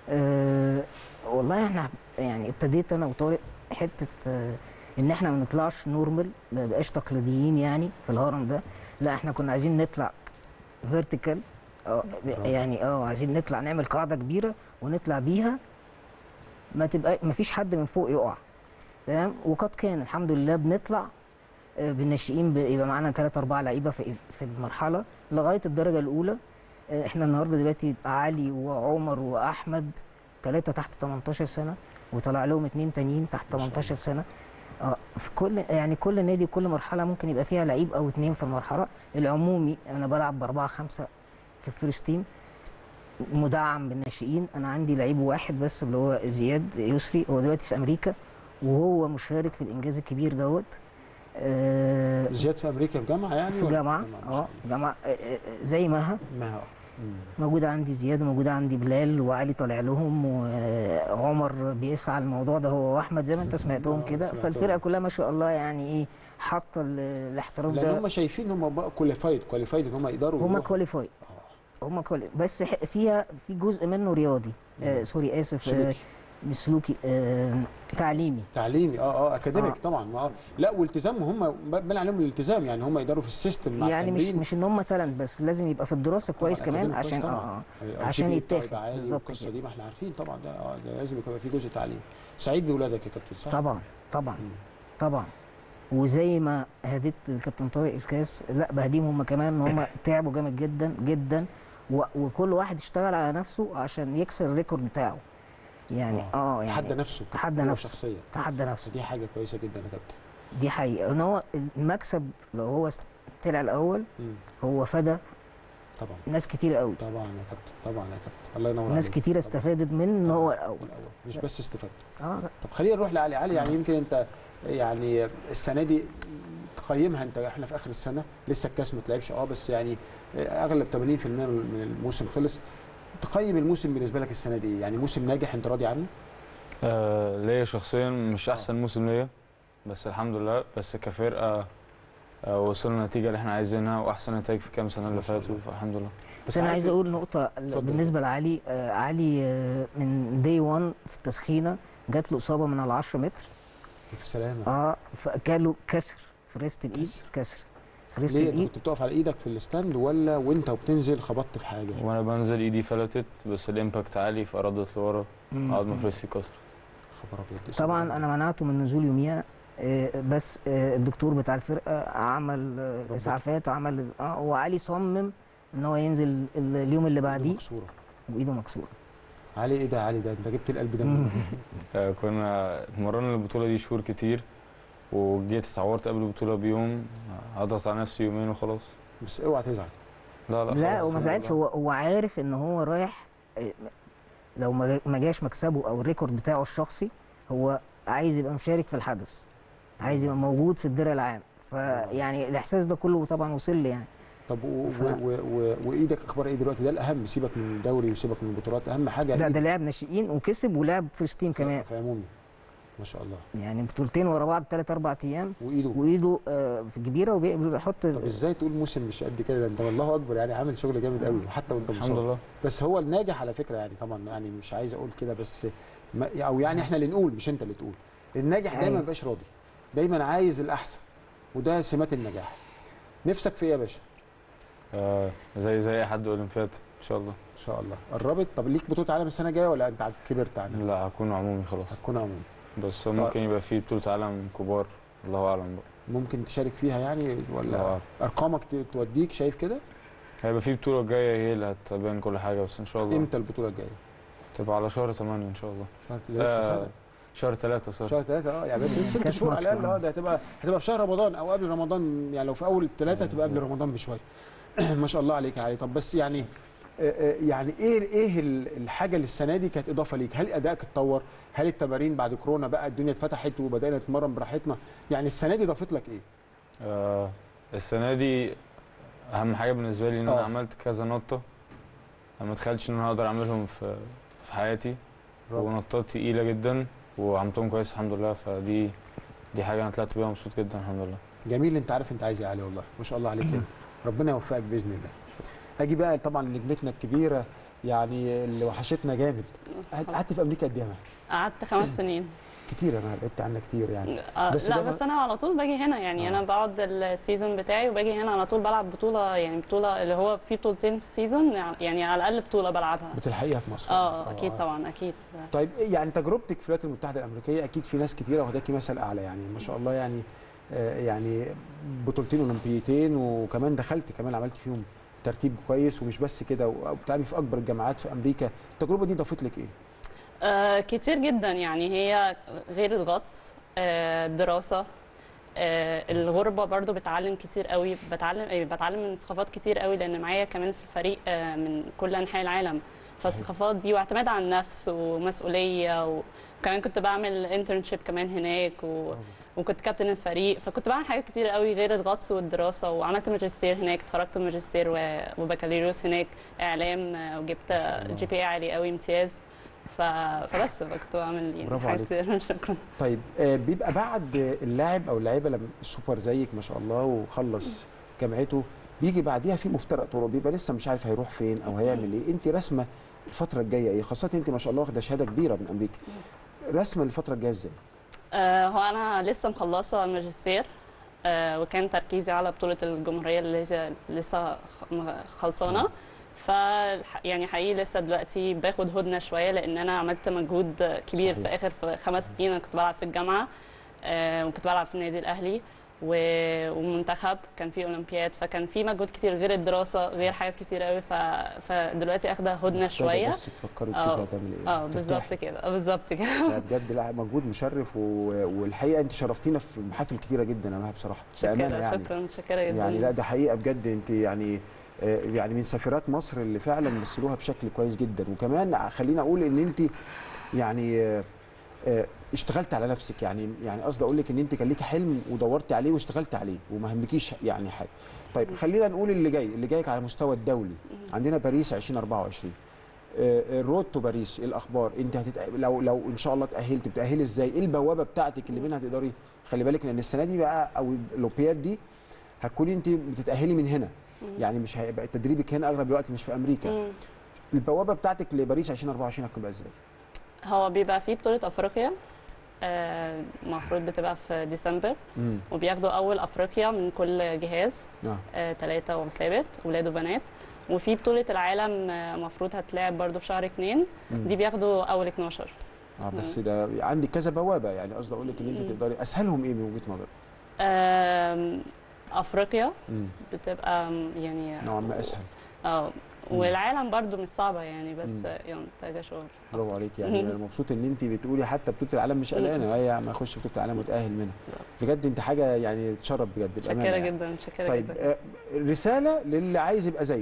Speaker 13: أه والله احنا يعني ابتديت انا وطارق حته أه ان احنا ما نطلعش نورمال ما بقاش تقليديين يعني في الهرم ده لا احنا كنا عايزين نطلع فيرتيكال اه يعني اه عايزين نطلع نعمل قاعده كبيره ونطلع بيها ما تبقى ما فيش حد من فوق يقع تمام وقد كان الحمد لله بنطلع آه، بالناشئين بيبقى معانا ثلاثة أربعة لعيبة في في المرحلة لغاية الدرجة الأولى آه، احنا النهارده دلوقتي يبقى علي وعمر وأحمد ثلاثة تحت 18 سنة وطلع لهم اتنين تانيين تحت 18 سنة اه في كل يعني كل نادي وكل مرحلة ممكن يبقى فيها لعيب أو اتنين في المرحلة العمومي أنا بلعب بأربعة خمسة في الفيرست تيم مدعم بالناشئين انا عندي لعيب واحد بس اللي هو زياد يسري هو دلوقتي في امريكا وهو مشارك في الانجاز الكبير دوت آه
Speaker 1: زياد في امريكا في جامعه يعني
Speaker 13: في
Speaker 1: ولا؟
Speaker 13: جامعه اه جامعه آه، آه، زي مها
Speaker 1: ما
Speaker 13: موجودة عندي زياد وموجودة عندي بلال وعلي طالع لهم وعمر بيسعى الموضوع ده هو واحمد زي ما انت سمعتهم كده
Speaker 1: سمعتهم.
Speaker 13: فالفرقة كلها ما شاء الله يعني ايه حاطة ال- الاحتراف
Speaker 1: لان
Speaker 13: ده
Speaker 1: هم شايفين ان هم كواليفايد كواليفايد ان هم يقدروا
Speaker 13: هم
Speaker 1: يروحوا.
Speaker 13: كواليفايد هم كوالي بس ح- فيها في جزء منه رياضي آه سوري اسف آه
Speaker 1: سلوكي.
Speaker 13: مش سلوكي آه تعليمي
Speaker 1: تعليمي اه اه اكاديميك
Speaker 13: آه.
Speaker 1: طبعا ما آه. لا والتزام هم بان عليهم الالتزام يعني هم يقدروا في السيستم مع
Speaker 13: يعني مش
Speaker 1: التمرين.
Speaker 13: مش ان هم تالنت بس لازم يبقى في الدراسه كويس
Speaker 1: طبعاً
Speaker 13: كمان
Speaker 1: أكاديميك كويس
Speaker 13: عشان
Speaker 1: طبعاً.
Speaker 13: اه
Speaker 1: أو
Speaker 13: عشان
Speaker 1: الجي بي بتاعه
Speaker 13: يتاخد
Speaker 1: يبقى عالي
Speaker 13: بالظبط
Speaker 1: والقصه
Speaker 13: كده.
Speaker 1: دي ما احنا عارفين طبعا ده اه ده لازم يبقى في جزء تعليم سعيد بولادك يا كابتن صح؟
Speaker 13: طبعا طبعا طبعا وزي ما هديت الكابتن طارق الكاس لا بهديهم هم كمان ان هم تعبوا جامد جدا جدا و- وكل واحد اشتغل على نفسه عشان يكسر الريكورد بتاعه يعني اه يعني
Speaker 1: تحدى نفسه
Speaker 13: تحدى
Speaker 1: هو
Speaker 13: نفسه
Speaker 1: شخصيا
Speaker 13: تحدى نفسه
Speaker 1: دي حاجه كويسه جدا يا كابتن
Speaker 13: دي حقيقه ان هو المكسب لو هو است- طلع الاول
Speaker 1: مم.
Speaker 13: هو فدى
Speaker 1: طبعا
Speaker 13: ناس كتير قوي
Speaker 1: طبعا يا كابتن طبعا يا كابتن الله ينور
Speaker 13: ناس
Speaker 1: عليك.
Speaker 13: كتير استفادت من ان هو الاول
Speaker 1: مش بس استفدت
Speaker 13: اه لا.
Speaker 1: طب خلينا نروح لعلي علي يعني يمكن انت يعني السنه دي تقيمها انت احنا في اخر السنه لسه الكاس ما تلعبش اه بس يعني اغلب 80% من الموسم خلص تقيم الموسم بالنسبه لك السنه دي ايه؟ يعني موسم ناجح انت راضي عنه؟
Speaker 14: آه ليا شخصيا مش احسن موسم ليا بس الحمد لله بس كفرقه آه وصلنا النتيجه اللي احنا عايزينها واحسن نتائج في كام سنه اللي فاتوا فالحمد لله
Speaker 13: بس انا عايز اقول نقطه بالنسبه لعلي آه علي آه من دي 1 في التسخينه جات له اصابه من على 10 متر
Speaker 1: في سلامه
Speaker 13: اه فجاله كسر في ريست الايد كسر في ريست
Speaker 1: ليه انت
Speaker 13: الايد
Speaker 1: كنت بتقف على ايدك في الستاند ولا وانت وبتنزل خبطت في حاجه؟
Speaker 14: وانا بنزل ايدي فلتت بس الامباكت عالي فردت لورا
Speaker 13: مم.
Speaker 14: عظمه في ريستي كسر
Speaker 1: خبر ابيض
Speaker 13: طبعا انا منعته من النزول يوميها آه، بس آه، الدكتور بتاع الفرقه عمل آه، اسعافات عمل اه وعلي صمم ان هو ينزل ال- اليوم اللي بعديه
Speaker 1: مكسوره
Speaker 13: وايده مكسوره
Speaker 1: علي ايه ده علي ده انت جبت القلب ده منين؟
Speaker 14: آه كنا اتمرنا البطوله دي شهور كتير وجيت اتعورت قبل البطوله بيوم هضغط على نفسي يومين وخلاص
Speaker 1: بس اوعى تزعل
Speaker 14: لا لا
Speaker 13: لا
Speaker 14: خلاص،
Speaker 13: وما
Speaker 14: الحمد
Speaker 13: زعلش
Speaker 14: لله.
Speaker 13: هو هو عارف ان هو رايح آه، لو ما جا- ما جاش مكسبه او الريكورد بتاعه الشخصي هو عايز يبقى مشارك في الحدث عايز يبقى موجود في الدرع العام فيعني الاحساس ده كله طبعا وصل لي يعني
Speaker 1: طب و...
Speaker 13: ف-
Speaker 1: و... و... و... وايدك اخبار ايه دلوقتي ده الاهم سيبك من الدوري وسيبك من البطولات اهم حاجه
Speaker 13: لا
Speaker 1: إيد-
Speaker 13: ده لعب ناشئين وكسب ولعب فيرست تيم كمان
Speaker 1: في عمومي ما شاء الله
Speaker 13: يعني بطولتين ورا بعض ثلاث اربع ايام
Speaker 1: وايده
Speaker 13: وايده آه، في كبيره وبيحط
Speaker 1: طب ازاي تقول موسم مش قد كده ده انت والله اكبر يعني عامل شغل جامد قوي حتى وانت
Speaker 14: الحمد
Speaker 1: مصاب
Speaker 14: لله.
Speaker 1: بس هو الناجح على فكره يعني طبعا يعني مش عايز اقول كده بس ما او يعني احنا اللي نقول مش انت اللي تقول الناجح دايما ما
Speaker 13: أيوة.
Speaker 1: بيبقاش راضي دايما عايز الاحسن وده سمات النجاح نفسك في ايه يا باشا
Speaker 14: آه زي زي اي حد اولمبياد ان شاء الله
Speaker 1: ان شاء الله قربت طب ليك بطوله عالم السنه الجايه ولا انت كبرت عنها
Speaker 14: لا هكون عمومي خلاص
Speaker 1: هتكون عمومي
Speaker 14: بس ممكن يبقى في بطوله عالم كبار الله اعلم بقى
Speaker 1: ممكن تشارك فيها يعني ولا
Speaker 14: الله
Speaker 1: ارقامك ت- توديك شايف كده
Speaker 14: هيبقى في بطوله جايه هي اللي هتبين كل حاجه بس ان شاء الله
Speaker 1: امتى البطوله الجايه
Speaker 14: تبقى على شهر 8 ان شاء الله
Speaker 1: شهر ده لسه سنة.
Speaker 14: شهر 3 صح
Speaker 1: شهر ثلاثة اه يعني بس لسه ست
Speaker 14: كأس
Speaker 1: شهور على
Speaker 14: مصر.
Speaker 1: الاقل اه ده هتبقى هتبقى في شهر رمضان او قبل رمضان يعني لو في اول ثلاثة هتبقى قبل رمضان بشويه ما شاء الله عليك يا علي طب بس يعني آه، آه، يعني ايه ايه ال- الحاجه اللي السنه دي كانت اضافه ليك؟ هل ادائك اتطور؟ هل التمارين بعد كورونا بقى الدنيا اتفتحت وبدانا نتمرن براحتنا؟ يعني السنه دي ضافت لك ايه؟
Speaker 14: آه السنه دي اهم حاجه بالنسبه لي ان انا
Speaker 1: آه.
Speaker 14: عملت كذا نطه ما تخيلتش ان انا اقدر اعملهم في في حياتي
Speaker 1: برافو.
Speaker 14: ونطات تقيله جدا وعملتهم كويس الحمد لله فدي دي حاجه انا طلعت بيها مبسوط جدا الحمد لله
Speaker 1: جميل انت عارف انت عايز ايه يا علي والله ما شاء الله عليك كده ربنا يوفقك باذن الله اجي بقى طبعا لنجمتنا الكبيره يعني اللي وحشتنا جامد قعدت في امريكا قد ايه يا مها؟
Speaker 15: قعدت خمس سنين
Speaker 1: كتير انا بعدت عنك كتير يعني
Speaker 15: آه
Speaker 1: بس
Speaker 15: لا
Speaker 1: ده ما-
Speaker 15: بس انا على طول باجي هنا يعني
Speaker 1: آه.
Speaker 15: انا بقعد السيزون بتاعي وباجي هنا على طول بلعب بطوله يعني بطوله اللي هو في بطولتين في السيزون يعني على الاقل بطوله بلعبها
Speaker 1: بتلحقيها في مصر
Speaker 15: اه اكيد طبعا اكيد
Speaker 1: طيب يعني تجربتك في الولايات المتحده الامريكيه اكيد في ناس كتيره واخداكي مثل اعلى يعني ما شاء الله يعني آه، يعني بطولتين اولمبيتين وكمان دخلت كمان عملت فيهم ترتيب كويس ومش بس كده وبتلعبي في اكبر الجامعات في امريكا التجربه دي ضافت لك ايه؟
Speaker 15: آه كتير جدا يعني هي غير الغطس آه دراسة آه الغربة برضو بتعلم كتير قوي بتعلم آه، بتعلم من ثقافات كتير قوي لأن معايا كمان في الفريق آه من كل أنحاء العالم فالثقافات دي واعتماد على النفس ومسؤولية وكمان كنت بعمل انترنشيب كمان هناك و... وكنت كابتن الفريق فكنت بعمل حاجات كتير قوي غير الغطس والدراسة وعملت ماجستير هناك اتخرجت من ماجستير و- وبكالوريوس هناك إعلام آه، وجبت جي بي اي عالي قوي امتياز ف... فبس كنت بعمل يعني
Speaker 1: برافو
Speaker 15: حاجات
Speaker 1: عليك.
Speaker 15: كتير شكرا
Speaker 1: طيب آه، بيبقى بعد اللاعب او اللاعيبه لما السوبر زيك ما شاء الله وخلص جامعته بيجي بعديها في مفترق طرق بيبقى لسه مش عارف هيروح فين او هيعمل ايه انت رسمه الفتره الجايه ايه خاصه انت ما شاء الله واخده شهاده كبيره من امريكا رسمه الفتره الجايه ازاي
Speaker 15: آه هو انا لسه مخلصه الماجستير آه وكان تركيزي على بطوله الجمهوريه اللي هي لسه خ- م- خلصانه ف يعني حقيقي لسه دلوقتي باخد هدنه شويه لان انا عملت مجهود كبير
Speaker 16: صحيح.
Speaker 15: في اخر في خمس سنين انا كنت بلعب في الجامعه آه وكنت بلعب في النادي الاهلي و- ومنتخب كان في اولمبياد فكان في مجهود كتير غير الدراسه غير حاجات كتير قوي ف... فدلوقتي اخده هدنه
Speaker 1: محتاجة
Speaker 15: شويه
Speaker 1: بس تفكري تشوفي
Speaker 15: آه،
Speaker 1: هتعملي ايه
Speaker 15: اه بالظبط
Speaker 1: ترتاحي.
Speaker 15: كده آه، بالظبط كده
Speaker 1: لا بجد لا مجهود مشرف و... والحقيقه انت شرفتينا في محافل كتيره جدا يا مها بصراحه
Speaker 15: شكرا
Speaker 1: بامانه يعني
Speaker 15: شكرا شكرا جدا
Speaker 1: يعني لا ده حقيقه بجد انت يعني آه، يعني من سفيرات مصر اللي فعلا مثلوها بشكل كويس جدا وكمان خليني اقول ان انت يعني آه، آه، اشتغلت على نفسك يعني يعني قصدي اقول لك ان انت كان ليكي حلم ودورتي عليه واشتغلت عليه وما همكيش يعني حاجه طيب خلينا نقول اللي جاي اللي جايك على المستوى الدولي عندنا باريس 2024 آه، الرود تو باريس ايه الاخبار انت هتتأ... لو لو ان شاء الله تاهلت بتاهلي ازاي ايه البوابه بتاعتك اللي منها تقدري خلي بالك لان السنه دي بقى او الاولمبياد دي هتكوني انت بتتاهلي من هنا يعني مش هيبقى تدريبك هنا اغلب الوقت مش في امريكا
Speaker 15: مم.
Speaker 1: البوابه بتاعتك لباريس 2024 هتبقى ازاي
Speaker 15: هو بيبقى فيه بطولة أفريقيا آه، المفروض بتبقى في ديسمبر
Speaker 1: مم.
Speaker 15: وبياخدوا أول أفريقيا من كل جهاز
Speaker 1: آه.
Speaker 15: آه، ثلاثة وثابت ولاد وبنات وفي بطولة العالم آه، المفروض هتلعب برضو في شهر اتنين
Speaker 1: مم.
Speaker 15: دي بياخدوا أول 12
Speaker 1: اه بس ده عندك كذا بوابه يعني قصدي اقول لك ان انت
Speaker 15: مم.
Speaker 1: تقدري اسهلهم ايه من وجهه نظرك
Speaker 15: آم، أفريقيا
Speaker 1: مم.
Speaker 15: بتبقى آم، يعني
Speaker 1: نوعا ما اسهل
Speaker 15: اه والعالم برضو مش صعبة يعني بس
Speaker 1: مم.
Speaker 15: آه، يعني محتاجة شغل
Speaker 1: برافو عليك يعني انا مبسوط ان انت بتقولي حتى بطوله العالم مش قلقانه هي ما اخش بطوله العالم متاهل منها بجد انت حاجه يعني تشرف بجد بامانه
Speaker 15: شكرا
Speaker 1: يعني.
Speaker 15: جدا شكرا
Speaker 1: طيب
Speaker 15: جدا
Speaker 1: آه، رساله للي عايز يبقى زيك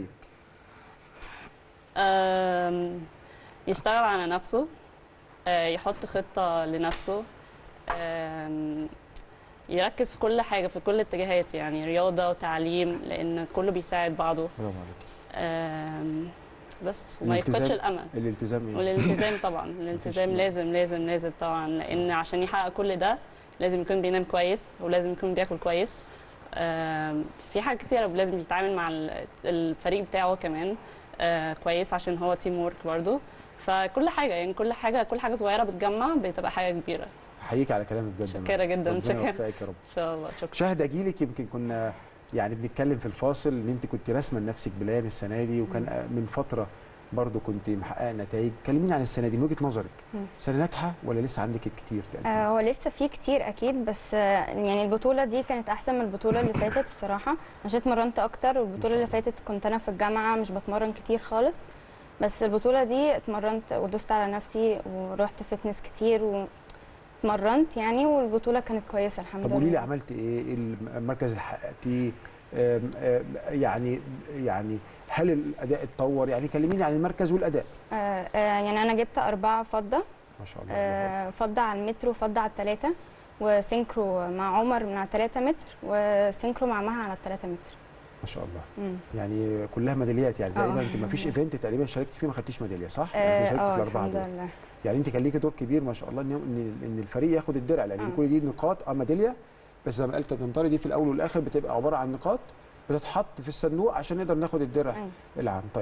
Speaker 15: آم، يشتغل على نفسه آه، يحط خطة لنفسه آم، يركز في كل حاجة في كل الاتجاهات يعني رياضة وتعليم لأن كله بيساعد بعضه
Speaker 1: برافو عليك
Speaker 15: آم، بس وما يفقدش
Speaker 1: الالتزام-
Speaker 15: الأمل
Speaker 1: الالتزام ايه؟
Speaker 15: والالتزام طبعا الالتزام لازم لازم لازم طبعا لأن عشان يحقق كل ده لازم يكون بينام كويس ولازم يكون بياكل كويس آم، في حاجات كتيرة لازم يتعامل مع ال- الفريق بتاعه كمان آه، كويس عشان هو تيم وورك برضه فكل حاجة يعني كل حاجة كل حاجة صغيرة بتجمع بتبقى حاجة كبيرة
Speaker 1: احييك على كلامك بجد يا
Speaker 15: شكرا
Speaker 1: مريم.
Speaker 15: جدا
Speaker 1: ربنا
Speaker 15: شكرا
Speaker 1: يوفقك يا رب
Speaker 15: ان شاء الله شكرا
Speaker 1: شاهد اجيلك يمكن كنا يعني بنتكلم في الفاصل ان انت كنت راسمه لنفسك بلان السنه دي وكان من فتره برضو كنت محققه نتائج كلميني عن السنه دي من وجهه نظرك
Speaker 17: مم.
Speaker 1: سنه ناجحه ولا لسه عندك الكتير تقدم
Speaker 17: آه، هو لسه في كتير اكيد بس آه، يعني البطوله دي كانت احسن من البطوله اللي فاتت الصراحه عشان اتمرنت اكتر والبطوله اللي فاتت كنت انا في الجامعه مش بتمرن كتير خالص بس البطوله دي اتمرنت ودوست على نفسي ورحت فتنس كتير واتمرنت يعني والبطوله كانت كويسه الحمد
Speaker 1: طب
Speaker 17: لله
Speaker 1: قولي لي عملت ايه إيه المركز اللي حققتيه آم، آم، يعني يعني هل الاداء اتطور يعني كلميني عن المركز والاداء
Speaker 17: آه، آه، يعني انا جبت أربعة فضة
Speaker 1: ما شاء الله
Speaker 17: آه، فضة على المتر وفضة على التلاتة وسينكرو مع عمر من على التلاتة متر وسينكرو مع مها على التلاتة متر
Speaker 1: ما شاء الله
Speaker 17: مم.
Speaker 1: يعني كلها ميداليات يعني
Speaker 17: آه.
Speaker 1: تقريبا انت ما فيش ايفنت تقريبا شاركت فيه ما خدتيش ميداليه صح؟ يعني انت
Speaker 17: اه
Speaker 1: شاركت في
Speaker 17: آه،
Speaker 1: الاربعه
Speaker 17: الحمد
Speaker 1: دول
Speaker 17: لله
Speaker 1: يعني انت كان ليكي دور كبير ما شاء الله ان ان إن الفريق ياخد الدرع لان
Speaker 17: آه.
Speaker 1: كل دي نقاط اه ميداليه بس زي ما قال كابتن طارق دي في الاول والاخر بتبقى عباره عن نقاط بتتحط في الصندوق عشان نقدر ناخد الدرع
Speaker 17: أيوة.
Speaker 1: العام طيب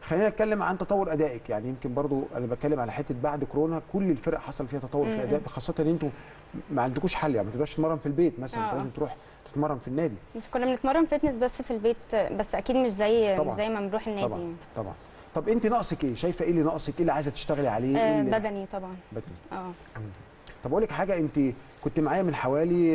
Speaker 1: خلينا نتكلم عن تطور ادائك يعني يمكن برضو انا بتكلم على حته بعد كورونا كل الفرق حصل فيها تطور في
Speaker 17: مم.
Speaker 1: الاداء خاصه ان انتوا ما عندكوش حل يعني ما تقدرش تتمرن في البيت مثلا انت
Speaker 17: آه.
Speaker 1: لازم تروح تتمرن في النادي
Speaker 17: بس كنا بنتمرن فتنس بس في البيت بس اكيد مش زي
Speaker 1: طبعاً.
Speaker 17: مش زي ما بنروح النادي
Speaker 1: طبعا
Speaker 17: يعني.
Speaker 1: طبعا طب انت ناقصك ايه شايفه ايه اللي ناقصك ايه اللي عايزه تشتغلي عليه ايه
Speaker 17: آه
Speaker 1: اللي
Speaker 17: بدني طبعا
Speaker 1: بدني
Speaker 17: اه
Speaker 1: طب اقول لك حاجه انت كنت معايا من حوالي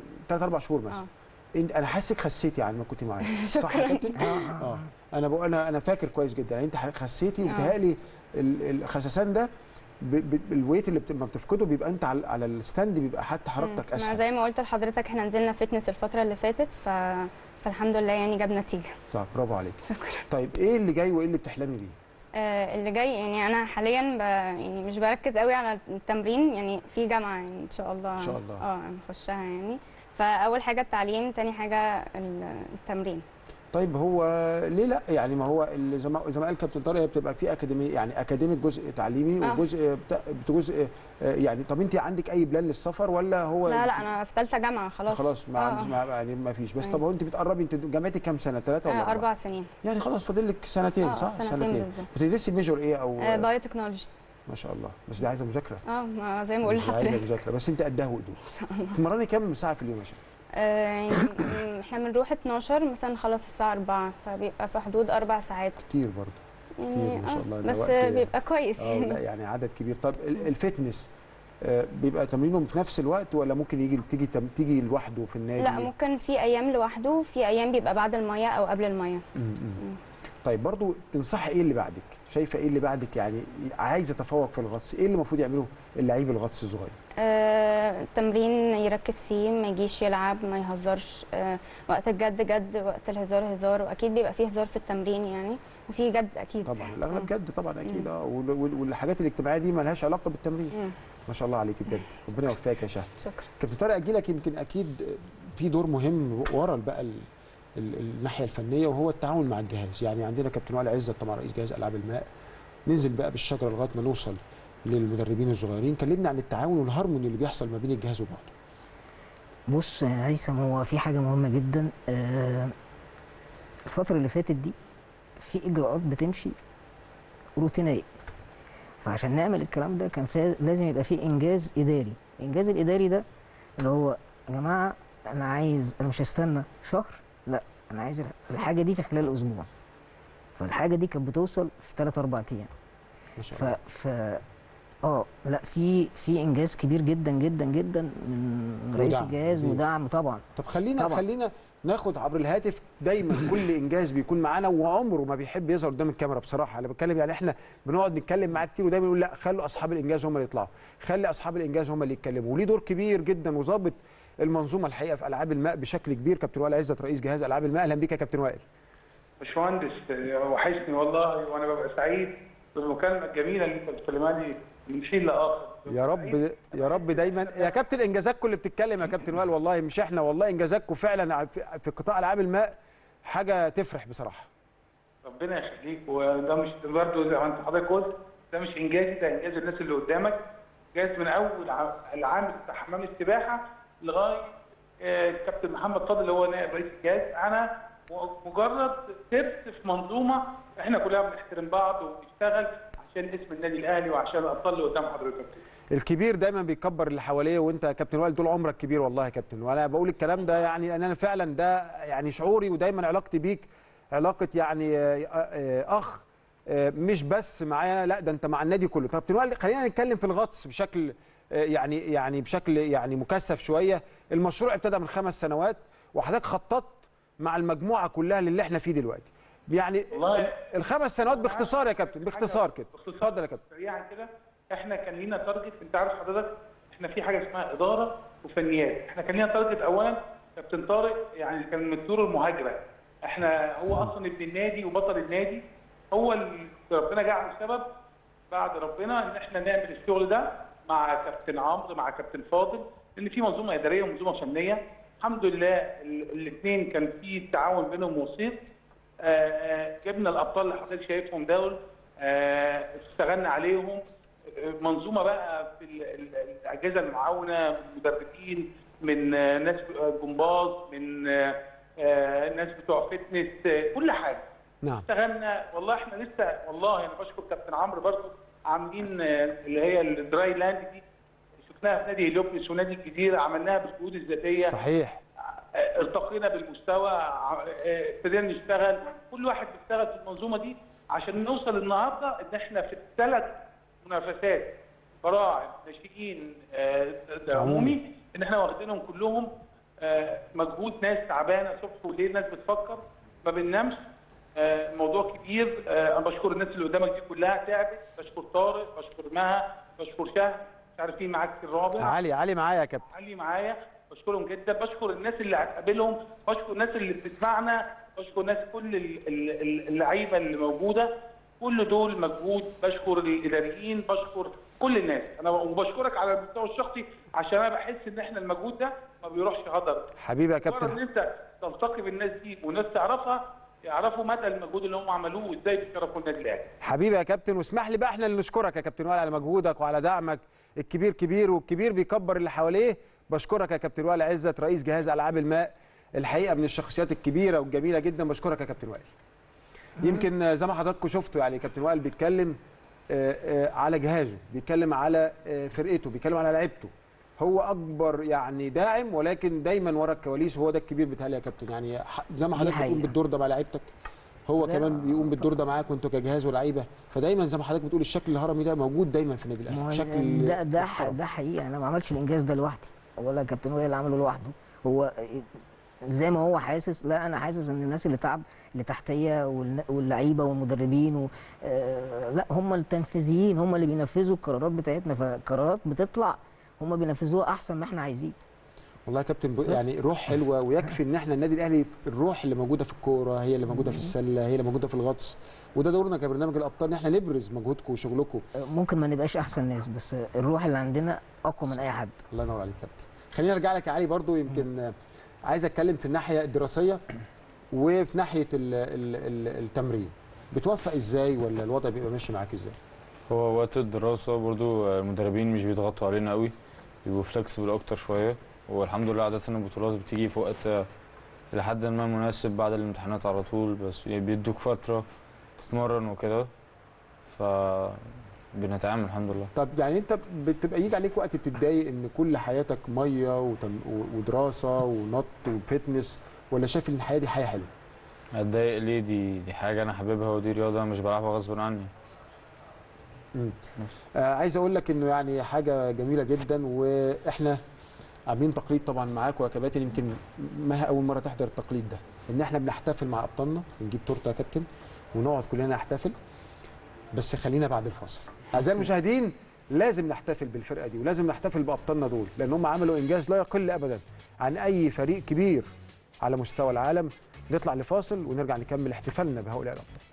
Speaker 1: 3 4 شهور مثلا انت انا حاسك خسيتي عن ما كنت معايا صح يا
Speaker 17: شكراً.
Speaker 1: كابتن اه انا بقول انا انا فاكر كويس جدا يعني انت خسيتي
Speaker 17: آه.
Speaker 1: وبتهيألي ال- الخسسان ده ب- ب- الويت اللي بت- لما بتفقده بيبقى انت على على الستاند بيبقى حتى حركتك
Speaker 17: ما
Speaker 1: اسهل
Speaker 17: زي ما قلت لحضرتك احنا نزلنا فتنس الفتره اللي فاتت ف... فالحمد لله يعني جاب نتيجه
Speaker 1: طب برافو عليك
Speaker 17: شكرا
Speaker 1: طيب ايه اللي جاي وايه اللي بتحلمي بيه
Speaker 17: آه اللي جاي يعني انا حاليا ب... يعني مش بركز قوي على التمرين يعني في جامعه يعني ان شاء الله
Speaker 1: إن شاء الله.
Speaker 17: اه نخشها يعني فاول حاجه التعليم تاني حاجه ال- التمرين
Speaker 1: طيب هو ليه لا يعني ما هو اللي زي ما زي ما قال كابتن طارق هي بتبقى في اكاديمي يعني اكاديمي جزء تعليمي
Speaker 17: آه.
Speaker 1: وجزء بتا- جزء آه، يعني طب انت عندك اي بلان للسفر ولا هو
Speaker 17: لا لا انا في ثالثه جامعه خلاص
Speaker 1: خلاص ما
Speaker 17: آه.
Speaker 1: عندي ما يعني ما فيش بس
Speaker 17: أيوة.
Speaker 1: طب هو انت بتقربي انت جامعتك كام سنه ثلاثه ولا
Speaker 17: آه
Speaker 1: أربعة؟
Speaker 17: اربع سنين
Speaker 1: يعني خلاص فاضل لك سنتين
Speaker 17: آه،
Speaker 1: صح
Speaker 17: سنتين بالظبط.
Speaker 1: بتدرسي ميجور ايه او
Speaker 17: آه بايو تكنولوجي
Speaker 1: ما شاء الله بس دي عايزه مذاكره
Speaker 17: اه ما زي ما بقول
Speaker 1: مش عايزه
Speaker 17: لحضرتك
Speaker 1: مذاكره بس انت قدها وقدود
Speaker 17: ان شاء الله
Speaker 1: تتمرني كام ساعه في اليوم يا شباب
Speaker 17: آه يعني م- احنا بنروح 12 مثلا نخلص الساعه 4 فبيبقى في حدود اربع ساعات
Speaker 1: كتير برضه كتير
Speaker 17: يعني
Speaker 1: ما شاء
Speaker 17: آه،
Speaker 1: الله ده
Speaker 17: بس
Speaker 1: وقت-
Speaker 17: بيبقى كويس
Speaker 1: اه
Speaker 17: يعني
Speaker 1: لا يعني عدد كبير طب ال- الفتنس آه، بيبقى تمرينه في نفس الوقت ولا ممكن يجي تيجي تم- تيجي لوحده في النادي
Speaker 17: لا ممكن في ايام لوحده وفي ايام بيبقى بعد الميه او قبل الميه
Speaker 1: م- م. طيب برضو تنصحي ايه اللي بعدك شايفه ايه اللي بعدك يعني عايز يتفوق في الغطس ايه اللي المفروض يعمله اللعيب الغطس الصغير
Speaker 17: آه التمرين يركز فيه ما يجيش يلعب ما يهزرش آه وقت الجد جد وقت الهزار هزار واكيد بيبقى فيه هزار في التمرين يعني وفي جد اكيد
Speaker 1: طبعا الاغلب
Speaker 17: آه.
Speaker 1: جد طبعا اكيد اه وال- وال- والحاجات الاجتماعيه دي ما لهاش علاقه بالتمرين
Speaker 17: مم.
Speaker 1: ما شاء الله عليكي بجد ربنا يوفقك يا شهد
Speaker 17: شكرا
Speaker 1: كابتن طارق اجي لك يمكن اكيد في دور مهم ورا بقى ال- ال- الناحيه الفنيه وهو التعاون مع الجهاز يعني عندنا كابتن وائل عزت طبعا رئيس جهاز العاب الماء ننزل بقى بالشجره لغايه ما نوصل للمدربين الصغيرين كلمنا عن التعاون والهارموني اللي بيحصل ما بين الجهاز وبعضه
Speaker 13: بص يا هيثم هو في حاجة مهمة جدا آه، الفترة اللي فاتت دي في إجراءات بتمشي روتينية فعشان نعمل الكلام ده كان فا- لازم يبقى في إنجاز إداري الإنجاز الإداري ده اللي هو يا جماعة أنا عايز أنا مش هستنى شهر لا أنا عايز الحاجة دي في خلال أسبوع فالحاجة دي كانت بتوصل في 3 4 أيام
Speaker 1: ما شاء
Speaker 13: ف
Speaker 1: الله
Speaker 13: ف اه لا في في انجاز كبير جدا جدا جدا من رئيس
Speaker 1: ودعم
Speaker 13: الجهاز
Speaker 1: كبير.
Speaker 13: ودعم طبعا
Speaker 1: طب خلينا
Speaker 13: طبعاً.
Speaker 1: خلينا ناخد عبر الهاتف دايما كل انجاز بيكون معانا وعمره ما بيحب يظهر قدام الكاميرا بصراحه انا بتكلم يعني احنا بنقعد نتكلم معاه كتير ودايما يقول لا خلوا اصحاب الانجاز هم اللي يطلعوا خلي اصحاب الانجاز هم اللي يتكلموا وليه دور كبير جدا وظابط المنظومه الحقيقه في العاب الماء بشكل كبير كابتن وائل عزت رئيس جهاز العاب الماء اهلا بيك يا كابتن وائل
Speaker 16: باشمهندس وحشني والله وانا ببقى سعيد بالمكالمه الجميله اللي انت بتكلمها لي من حين لاخر
Speaker 1: يا رب يا رب دايما يا كابتن انجازاتكم اللي بتتكلم يا كابتن وائل والله مش احنا والله انجازاتكم فعلا في- في قطاع العاب الماء حاجه تفرح بصراحه
Speaker 16: ربنا يخليك وده مش برضه زي ما انت حضرتك قلت ده مش انجازي ده انجاز الناس اللي قدامك انجاز من اول ع- العامل بتاع حمام السباحه لغايه آه، كابتن محمد فاضل اللي هو نائب رئيس الجهاز انا م- مجرد سبت في منظومه احنا كلنا بنحترم بعض وبنشتغل عشان اسم النادي الاهلي وعشان الابطال اللي قدام حضرتك
Speaker 1: الكبير دايما بيكبر اللي حواليه وانت يا كابتن وائل طول عمرك كبير والله يا كابتن وانا بقول الكلام ده يعني لان انا فعلا ده يعني شعوري ودايما علاقتي بيك علاقه يعني آه، آه، اخ آه، مش بس معايا لا ده انت مع النادي كله كابتن وائل خلينا نتكلم في الغطس بشكل آه، يعني يعني بشكل يعني مكثف شويه المشروع ابتدى من خمس سنوات وحضرتك خططت مع المجموعه كلها للي احنا فيه دلوقتي يعني ال- الخمس سنوات باختصار يا كابتن باختصار كده اتفضل يا كابتن
Speaker 16: سريعا كده احنا كان لينا تارجت انت عارف حضرتك احنا في حاجه اسمها اداره وفنيات احنا كان لينا تارجت اولا كابتن طارق يعني كان من الطيور المهاجره احنا هو اصلا ابن النادي وبطل النادي هو اللي ربنا جعله سبب بعد ربنا ان احنا نعمل الشغل ده مع كابتن عمرو مع كابتن فاضل لان في منظومه اداريه ومنظومه فنيه الحمد لله الاثنين كان في تعاون بينهم وسيط آه، آه، جبنا الابطال اللي حضرتك شايفهم دول آه، اشتغلنا عليهم آه، منظومه بقى في ال- ال- الاجهزه المعاونه من مدربين من آه، ناس آه، جمباز من آه، آه، ناس بتوع فتنس آه، كل حاجه
Speaker 1: نعم
Speaker 16: اشتغلنا والله احنا لسه والله انا بشكر كابتن عمرو برضو عاملين آه، اللي هي الدراي لاند دي شفناها في نادي هليوبلس ونادي الجزيره عملناها بالجهود الذاتيه
Speaker 1: صحيح
Speaker 16: آه، ارتقينا بالمستوى ع- آه، ابتدينا نشتغل كل واحد بيشتغل في المنظومه دي عشان نوصل النهارده ان احنا في الثلاث منافسات براعم ناشئين آه، عمومي ان احنا واخدينهم كلهم آه، مجهود ناس تعبانه صبح وليل ناس بتفكر ما بننامش آه، الموضوع كبير آه، انا بشكر الناس اللي قدامك دي كلها تعبت بشكر طارق بشكر مها بشكر شهد مش عارف مين معاك في الرابع
Speaker 1: علي علي معايا يا كابتن
Speaker 16: علي معايا بشكرهم جدا بشكر الناس اللي هتقابلهم بشكر الناس اللي بتسمعنا بشكر الناس كل ال- ال- ال- اللعيبه اللي موجوده كل دول مجهود بشكر الاداريين بشكر كل الناس انا وبشكرك على المستوى الشخصي عشان انا بحس ان احنا المجهود ده ما بيروحش هدر
Speaker 1: حبيبي يا
Speaker 16: مجرد ان
Speaker 1: كابتن
Speaker 16: انت تلتقي بالناس دي وناس تعرفها يعرفوا مدى المجهود اللي هم عملوه وازاي بيشرفوا النادي الاهلي
Speaker 1: حبيبي يا كابتن واسمح لي بقى احنا اللي نشكرك يا كابتن وائل على مجهودك وعلى دعمك الكبير كبير والكبير بيكبر اللي حواليه بشكرك يا كابتن وائل عزت رئيس جهاز العاب الماء الحقيقه من الشخصيات الكبيره والجميله جدا بشكرك يا كابتن وائل يمكن آه، زي ما حضراتكم شفتوا يعني كابتن وائل بيتكلم آه، آه، على جهازه بيتكلم على آه، فرقته بيتكلم على لعيبته هو اكبر يعني داعم ولكن دايما ورا الكواليس هو ده الكبير بتاعي يا كابتن يعني ح- زي ما
Speaker 13: دي
Speaker 1: حضرتك بتقوم
Speaker 13: حقيقة.
Speaker 1: بالدور ده مع لعيبتك هو
Speaker 13: لا،
Speaker 1: كمان بيقوم بالدور ده معاك وانتوا كجهاز ولاعيبه فدايما زي ما حضرتك بتقول الشكل الهرمي ده موجود دايما في النادي
Speaker 13: ما
Speaker 1: الاهلي
Speaker 13: هو
Speaker 1: بشكل
Speaker 13: ده ده ح- ده حقيقه انا ما عملتش الانجاز ده لوحدي ولا كابتن وائل اللي عمله لوحده هو زي ما هو حاسس لا انا حاسس ان الناس اللي تعب اللي تحتيه والن- واللعيبه والمدربين و... آه لا هم التنفيذيين هم اللي بينفذوا القرارات بتاعتنا فالقرارات بتطلع هم بينفذوها احسن ما احنا عايزين
Speaker 1: والله يا كابتن ب-
Speaker 13: بس.
Speaker 1: يعني روح حلوه ويكفي ان احنا النادي الاهلي الروح اللي موجوده في الكوره هي اللي موجوده في السله هي اللي موجوده في الغطس وده دورنا كبرنامج الابطال ان احنا نبرز مجهودكم وشغلكم
Speaker 13: ممكن ما نبقاش احسن ناس بس الروح اللي عندنا اقوى من اي حد
Speaker 1: الله ينور عليك يا كابتن خليني ارجع لك يا علي برضو يمكن آه، عايز اتكلم في الناحيه الدراسيه وفي ناحيه ال ال ال التمرين بتوفق ازاي ولا الوضع بيبقى ماشي معاك ازاي
Speaker 14: هو وقت الدراسة برضو المدربين مش بيضغطوا علينا قوي بيبقوا فلكسبل أكتر شوية والحمد لله عادة البطولات بتيجي في وقت لحد ما مناسب بعد الامتحانات على طول بس يعني بيدوك فترة تتمرن وكده ف بنتعامل الحمد لله
Speaker 1: طب يعني انت بتبقى يجي عليك وقت تتضايق ان كل حياتك ميه وتم و- ودراسه ونط وفتنس ولا شايف ان الحياه دي حياه حلوه
Speaker 14: اتضايق ليه دي دي حاجة أنا حاببها ودي رياضة مش بلعبها غصب عني
Speaker 1: مم. آه عايز اقول لك انه يعني حاجه جميله جدا واحنا عاملين تقليد طبعا معاكم يا كباتن يمكن ما اول مره تحضر التقليد ده ان احنا بنحتفل مع ابطالنا بنجيب تورته يا كابتن ونقعد كلنا نحتفل بس خلينا بعد الفاصل اعزائي المشاهدين لازم نحتفل بالفرقه دي ولازم نحتفل بابطالنا دول لان هم عملوا انجاز لا يقل ابدا عن اي فريق كبير على مستوى العالم نطلع لفاصل ونرجع نكمل احتفالنا بهؤلاء الابطال